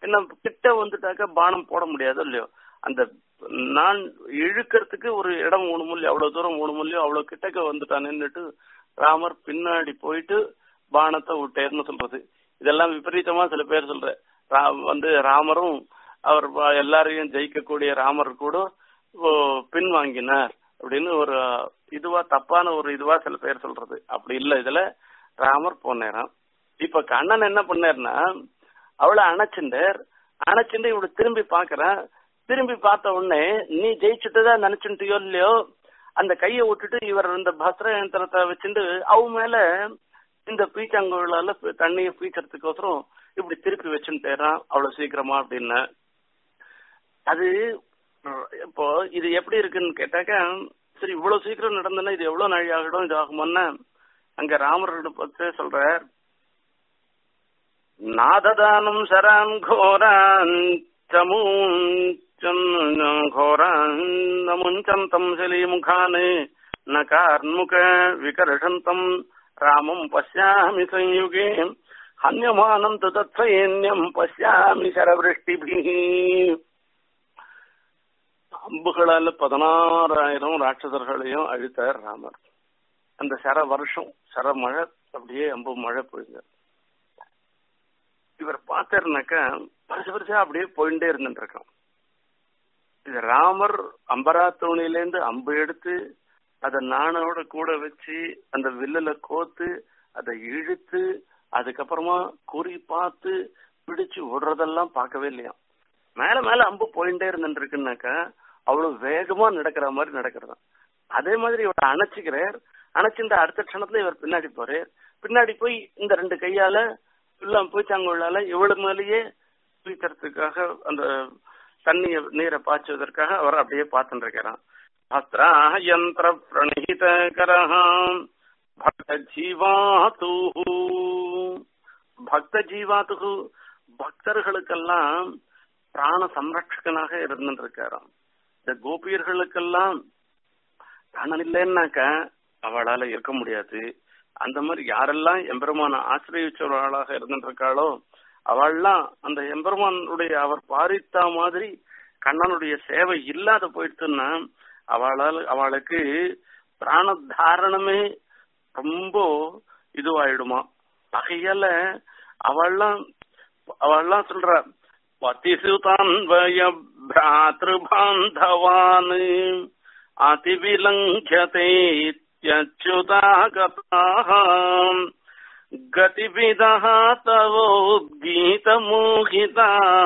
என்ன கிட்ட வந்துட்டாக்கா பானம் போட முடியாது இல்லையோ அந்த நான் இழுக்கிறதுக்கு ஒரு இடம் மூணு முள்ளி அவ்வளவு தூரம் மூணு முள்ளியோ அவ்வளவு கிட்டக்க வந்துட்டானுன்னுட்டு ராமர் பின்னாடி போயிட்டு பானத்தை விட்டேர்னு சொல்றது இதெல்லாம் விபரீதமா சில பேர் சொல்ற ரா- வந்து ராமரும் அவர் வ- எல்லாரையும் ஜெயிக்கக்கூடிய ராமர் கூட ஓ, பின்வாங்கினார் அப்படின்னு ஒரு இதுவா தப்பான ஒரு இதுவா சில பேர் சொல்றது அப்படி இல்ல இதுல ராமர் போனேராம் இப்ப கண்ணன் என்ன பண்ணாருன்னா அவளை அணைச்சுண்டார் அணைச்சுண்டு இவளை திரும்பி பாக்குறான் திரும்பி பார்த்த உடனே நீ ஜெயிச்சுட்டதா நினைச்சுட்டியோ இல்லையோ அந்த கையை விட்டுட்டு இவர் இந்த பஸ்ர யந்திரத்தை வச்சுட்டு அவ மேல இந்த பீச்சாங்குழலால தண்ணியை பீச்சறதுக்கோசரம் இப்படி திருப்பி வச்சுட்டேறான் அவ்வளவு சீக்கிரமா அப்படின்னு அது அஹ், இப்போ இது எப்படி இருக்குன்னு கேட்டாக்கா சரி இவ்வளவு சீக்கிரம் நடந்ததுன்னா இது எவ்வளவு நாழி ஆகிடும் இது ஆகுமோன்னா அங்க ராமரோட பத்தி சொல்றார் நாததானம் சரான் கோரான் घोरान् न मुञ्चन्तम् शलीमुखान् न कार्मुक विकर्षन्तम् रामम् पश्यामि संयुगे हन्यमानम् तु तत्सैन्यम् पश्यामि शरवृष्टिभिः அம்புகளால பதினாறாயிரம் ராட்சசர்களையும் அழித்தார் ராமர் அந்த சர வருஷம் சர மழை அப்படியே அம்பு மழை பொழிஞ்ச இவர் பார்த்தாருனாக்கா வருஷ வருஷம் அப்படியே போயிட்டே இருந்துட்டு இருக்கான் இது ராமர் அம்பராத்தோணிலேருந்து அம்பு எடுத்து அதை நாணோட கூட வச்சு அந்த வில்லுல கோத்து அதை இழுத்து அதுக்கப்புறமா குறி பார்த்து பிடிச்சு விடுறதெல்லாம் பார்க்கவே இல்லையா மேல மேல அம்பு போயிட்டே இருந்துட்டு இருக்குன்னாக்கா அவ்வளவு வேகமா நடக்கிற மாதிரி நடக்கிறதா அதே மாதிரி இவர் அணைச்சிக்கிறார் அணைச்சிருந்த அடுத்த க்ஷணத்துல இவர் பின்னாடி போறார் பின்னாடி போய் இந்த ரெண்டு கையால எல்லாம் பூச்சாங்குள்ளால இவ்வளவு மேலேயே குளிக்கிறதுக்காக அந்த தண்ணிய நீரை பாய்ச்சுவதற்காக அவர் அப்படியே பார்த்துட்டு இருக்கிறான் அஸ்திரா யந்திர பிரணீத கரஹாம் பக்த ஜீவாத்து பக்த ஜீவாத்து பக்தர்களுக்கெல்லாம் பிராண சம்ரட்சகனாக இருந்துட்டு இருக்காராம் இந்த கோபியர்களுக்கெல்லாம் கண்ணன் இல்லைன்னாக்க அவளால இருக்க முடியாது அந்த மாதிரி யாரெல்லாம் எம்பெருமான ஆசிரியச்சவர்களாக இருந்துட்டு இருக்காளோ அவள்லாம் அந்த எம்பெருமானுடைய அவர் பாரித்தா மாதிரி கண்ணனுடைய சேவை இல்லாத போயிடுச்சுன்னா அவளால் அவளுக்கு பிராண தாரணமே ரொம்ப இதுவாயிடுமா ஆகையால அவள்லாம் அவள்லாம் சொல்ற பதிசுதான்வய பிராத்ருபாந்தவான் அதிவிலங்கியதே இத்யச்சுதாகதாः गतिविदः तवोद्गीतमोहिताः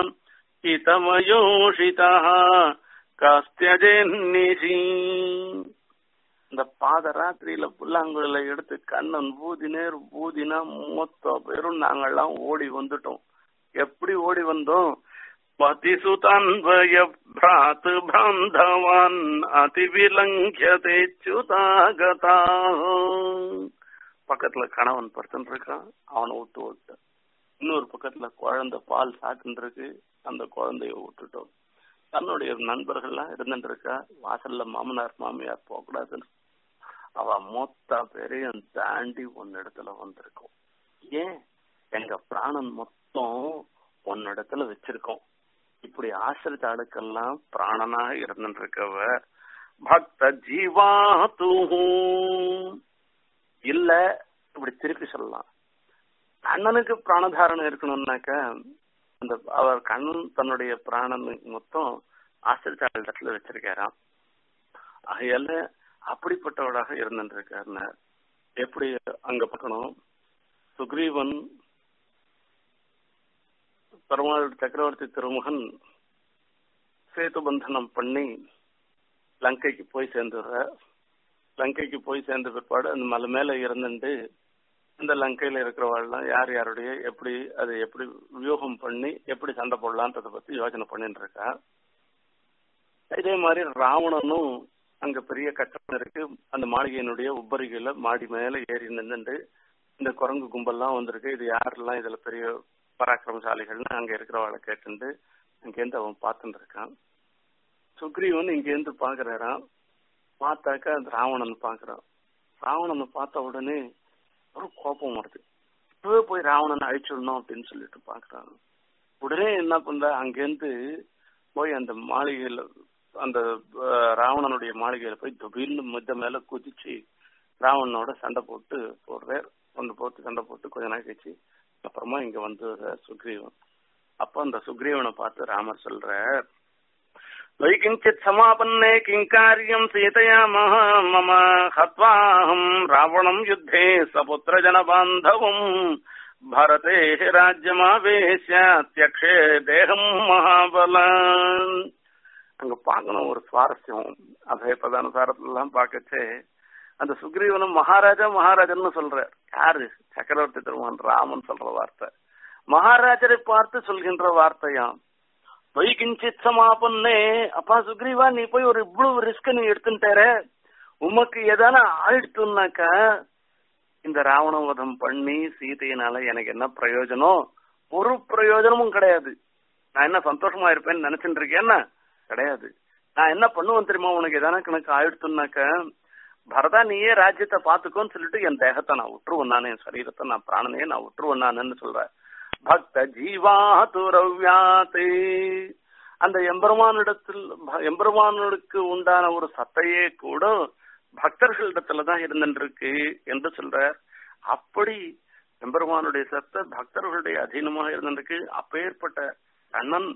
हितमयोषितः கஸ்தியஜென்னிசி இந்த பாதராத்திரியில புல்லாங்குழல எடுத்து கண்ணன் ஊதினேர் ஊதினா மொத்த பேரும் நாங்கெல்லாம் ஓடி வந்துட்டோம் எப்படி ஓடி வந்தோம் பதிசுதன்வய பிராத்து பாந்தவான் அதிவிலங்கியதே சுதாகதா பக்கத்துல கணவன் படுத்துட்டு இருக்கான் அவனை விட்டு விட்டான் இன்னொரு பக்கத்துல குழந்தை பால் சாப்பிட்டு இருக்கு அந்த குழந்தைய விட்டுட்டோம் தன்னுடைய நண்பர்கள்லாம் இருந்துட்டு இருக்கா வாசல்ல மாமனார் மாமியார் போகக்கூடாதுன்னு அவ மொத்த பேரையும் தாண்டி ஒன்னிடத்துல வந்திருக்கோம் ஏன் எங்க பிராணன் மொத்தம் ஒன்னிடத்துல வச்சிருக்கோம் இப்படி ஆசிரித்த ஆளுக்கெல்லாம் பிராணனாக இருந்துட்டு இருக்கவ பக்த ஜீவாத்து இல்ல இப்படி திருப்பி சொல்லலாம் கண்ணனுக்கு பிராணதாரணம் இருக்கணும்னாக்க அந்த அவர் கண்ணன் தன்னுடைய பிராணன் மொத்தம் ஆசிரிச்சாளத்துல வச்சிருக்காராம் ஆகையால அப்படிப்பட்டவராக இருந்துட்டு இருக்காருன்னு எப்படி அங்க பார்க்கணும் சுக்ரீவன் பெருமாள் சக்கரவர்த்தி திருமகன் சேது பந்தனம் பண்ணி லங்கைக்கு போய் சேர்ந்துடுற லங்கைக்கு போய் சேர்ந்த பிற்பாடு அந்த மலை மேல இருந்துட்டு இந்த லங்கையில இருக்கிறவாள்லாம் யார் யாருடைய எப்படி அதை எப்படி வியூகம் பண்ணி எப்படி சண்டை போடலான்றத பத்தி யோசனை பண்ணிட்டு இருக்கா இதே மாதிரி ராவணனும் அங்க பெரிய கட்டணம் இருக்கு அந்த மாளிகையினுடைய உப்பரிகையில மாடி மேல ஏறி நின்றுட்டு இந்த குரங்கு கும்பல்லாம் வந்திருக்கு இது யாரெல்லாம் இதுல பெரிய பராக்கிரமசாலிகள்னு அங்க இருக்கிறவளை கேட்டுட்டு அங்கேருந்து அவன் பார்த்துட்டு இருக்கான் சுக்ரீவன் இங்கேருந்து பாக்குறாராம் பார்த்தாக்கா அந்த ராவணன் பாக்குறான் ராவணனை பார்த்த உடனே ஒரு கோபம் வருது இப்பவே போய் ராவணனை அழிச்சிடணும் அப்படின்னு சொல்லிட்டு பாக்குறான் உடனே என்ன பண்ற அங்கேருந்து போய் அந்த மாளிகையில அந்த அஹ், ராவணனுடைய மாளிகையில போய் துபீர்னு மித்த மேல குதிச்சு ராவணனோட சண்டை போட்டு போடுறார் ஒன்று போட்டு சண்டை போட்டு கொஞ்ச நாள் கழிச்சு அப்புறமா இங்க வந்து சுக்ரீவன் அப்ப அந்த சுக்ரீவனை பார்த்து ராமர் சொல்றார் வைகிஞ்சித் சமாபன்னே கிங்காரியம் சீதையா மம மம ஹத்வாஹம் ராவணம் யுத்தே சபுத்திர ஜன பாந்தவம் பரதே ராஜ்யமாவேஷ்ய தியக்ஷே தேகம் மகாபலான் அங்க பார்க்கணும் ஒரு சுவாரஸ்யம் அபய பதானுசாரத்துல எல்லாம் பார்க்கச்சே அந்த சுக்ரீவனும் மகாராஜா மகாராஜன்னு சொல்றார் யாரு சக்கரவர்த்தி திருமகன் ராமன் சொல்ற வார்த்தை மகாராஜரை பார்த்து சொல்கின்ற வார்த்தையாம் வைகிஞ்சித் சமாபன்னே அப்பா சுக்ரீவா நீ போய் ஒரு இவ்வளவு ரிஸ்க் நீ எடுத்துட்டார உமக்கு எதான ஆயிடுத்துனாக்கா இந்த ராவண வதம் பண்ணி சீதையினால எனக்கு என்ன பிரயோஜனம் ஒரு பிரயோஜனமும் கிடையாது நான் என்ன சந்தோஷமா இருப்பேன்னு நினைச்சிட்டு இருக்கேன்னா கிடையாது நான் என்ன பண்ணுவேன் தெரியுமா உனக்கு எதான கணக்கு ஆயிடுத்துனாக்க பரதா நீயே ராஜ்யத்தை பாத்துக்கோன்னு சொல்லிட்டு என் தேகத்தை நான் விட்டுருவேன் நான் என் சரீரத்தை நான் பிராணனையே நான் விட்டுருவேன் நானுன்னு சொல்றேன் பக்த ஜீவாதுரவ்யாத்தே அந்த எம்பெருமானிடத்தில் ப- எம்பெருமானுக்கு உண்டான ஒரு சத்தையே கூட பக்தர்களிடத்துலதான் இருந்துருக்கு என்று சொல்றார் அப்படி எம்பெருமானுடைய சத்தை பக்தர்களுடைய அதீனமாக இருந்திருக்கு அப்பேற்பட்ட கண்ணன்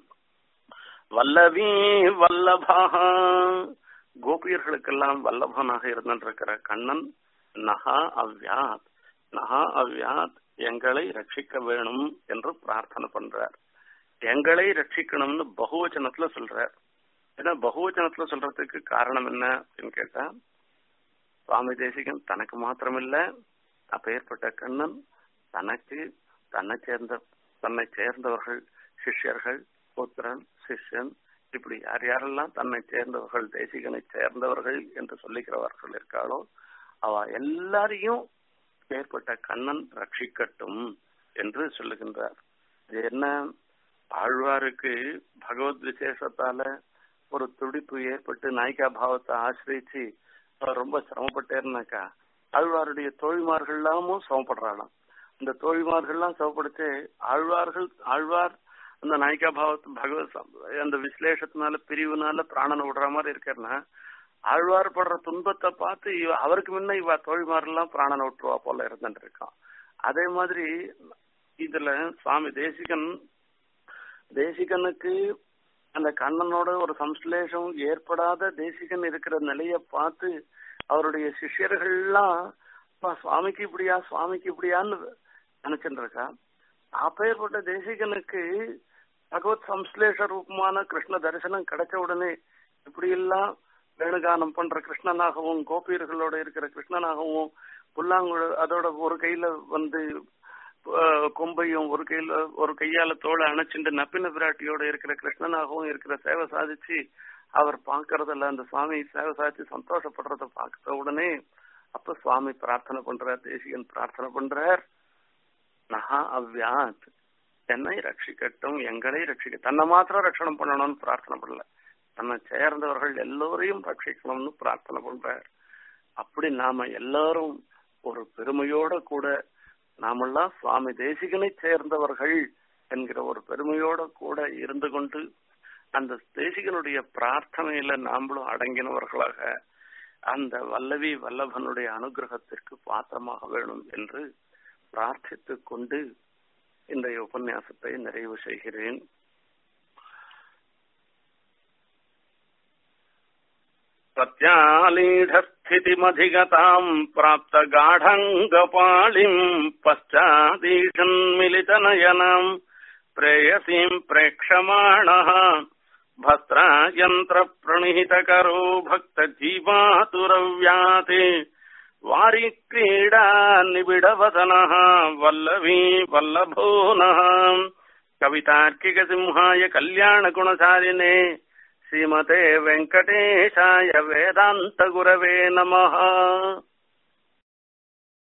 வல்லவி வல்லபா கோபியர்களுக்கெல்லாம் வல்லபனாக இருந்திருக்கிற கண்ணன் நகா அவ்யாத் நகா அவ்யாத் எங்களை ரட்சிக்க வேணும் என்று பிரார்த்தனை பண்றார் எங்களை ரட்சிக்கணும்னு பகுவச்சனத்துல சொல்றார் ஏன்னா பகுவச்சனத்துல சொல்றதுக்கு காரணம் என்ன அப்படின்னு கேட்டா சுவாமி தேசிகன் தனக்கு மாத்திரமில்ல அப்பேற்பட்ட கண்ணன் தனக்கு தன்னை சேர்ந்த தன்னை சேர்ந்தவர்கள் சிஷ்யர்கள் புத்திரன் சிஷ்யன் இப்படி யார் யாரெல்லாம் தன்னை சேர்ந்தவர்கள் தேசிகனை சேர்ந்தவர்கள் என்று சொல்லிக்கிறவர்கள் இருக்காளோ அவ எல்லாரையும் ஏற்பட்ட கண்ணன் ரட்சிக்கட்டும் என்று சொல்லுகின்றார் இது என்ன ஆழ்வாருக்கு பகவத் விசேஷத்தால ஒரு துடிப்பு ஏற்பட்டு நாயிகா பாவத்தை ஆசிரிச்சு அவர் ரொம்ப சிரமப்பட்டேருனாக்கா ஆழ்வாருடைய தோழிமார்கள் எல்லாமும் சிரமப்படுறாளாம் இந்த தோழிமார்கள்லாம் சிரமப்படுத்து ஆழ்வார்கள் ஆழ்வார் அந்த நாயிகா பாவத்து பகவத் சம்- அந்த விசலேஷத்தினால பிரிவுனால பிராணனை விடுற மாதிரி இருக்காருன்னா ஆழ்வார் படுற துன்பத்தை பார்த்து இவ அவருக்கு முன்ன இவ தோழிமாரெல்லாம் பிராணனை விட்டுருவா போல இருந்துட்டு இருக்கான் அதே மாதிரி இதுல சுவாமி தேசிகன் தேசிகனுக்கு அந்த கண்ணனோட ஒரு சம்ஸ்லேஷம் ஏற்படாத தேசிகன் இருக்கிற நிலைய பார்த்து அவருடைய சிஷ்யர்கள்லாம் "அப்பா, சுவாமிக்கு இப்படியா சுவாமிக்கு இப்படியான்னு நினைச்சுட்டு இருக்கா அப்பேற்பட்ட தேசிகனுக்கு பகவத் சம்ஸ்லேஷ ரூபமான கிருஷ்ண தரிசனம் கிடைச்ச உடனே இப்படி எல்லாம் வேணுகானம் பண்ற கிருஷ்ணனாகவும் கோபியர்களோட இருக்கிற கிருஷ்ணனாகவும் புல்லாங்குழ அதோட ஒரு கையில வந்து அஹ், கொம்பையும் ஒரு கையில ஒரு கையால தோலை அணைச்சிட்டு நப்பின பிராட்டியோட இருக்கிற கிருஷ்ணனாகவும் இருக்கிற சேவை சாதிச்சு அவர் பாக்குறதுல அந்த சுவாமி சேவை சாதிச்சு சந்தோஷப்படுறத பார்த்த உடனே அப்ப சுவாமி பிரார்த்தனை பண்றார் தேசிகன் பிரார்த்தனை பண்றார் நகா அவ்யாத் என்னை ரட்சிக்கட்டும் எங்களை ரட்சிக்க தன்னை மாத்திரம் ரட்சணம் பண்ணணும்னு பிரார்த்தனை பண்ணல தன்னை சேர்ந்தவர்கள் எல்லோரையும் ரட்சிக்கணும்னு பிரார்த்தனை பண்றார் அப்படி நாம எல்லாரும் ஒரு பெருமையோட கூட நாமெல்லாம் சுவாமி தேசிகனை சேர்ந்தவர்கள் என்கிற ஒரு பெருமையோட கூட இருந்து கொண்டு அந்த தேசிகனுடைய பிரார்த்தனையில நாமளும் அடங்கினவர்களாக அந்த வல்லவி வல்லபனுடைய அனுகிரகத்திற்கு பாத்திரமாக வேணும் என்று பிரார்த்தித்துக் கொண்டு இன்றைய உபன்யாசத்தை நிறைவு செய்கிறேன் प्रत्यालीढस्थितिमधिगताम् प्राप्तगाढङ्गपालिम् पश्चादीशन्मिलितनयनम् प्रेयसीम् प्रेक्षमाणः भस्त्रायन्त्रप्रणिहितकरो भक्तजीवातुरव्याते वारि क्रीडा निबिडवदनः वल्लवी वल्लभो नः कवितार्किकसिंहाय कल्याणगुणचारिणे श्रीमते वेङ्कटेशाय वेदान्तगुरवे नमः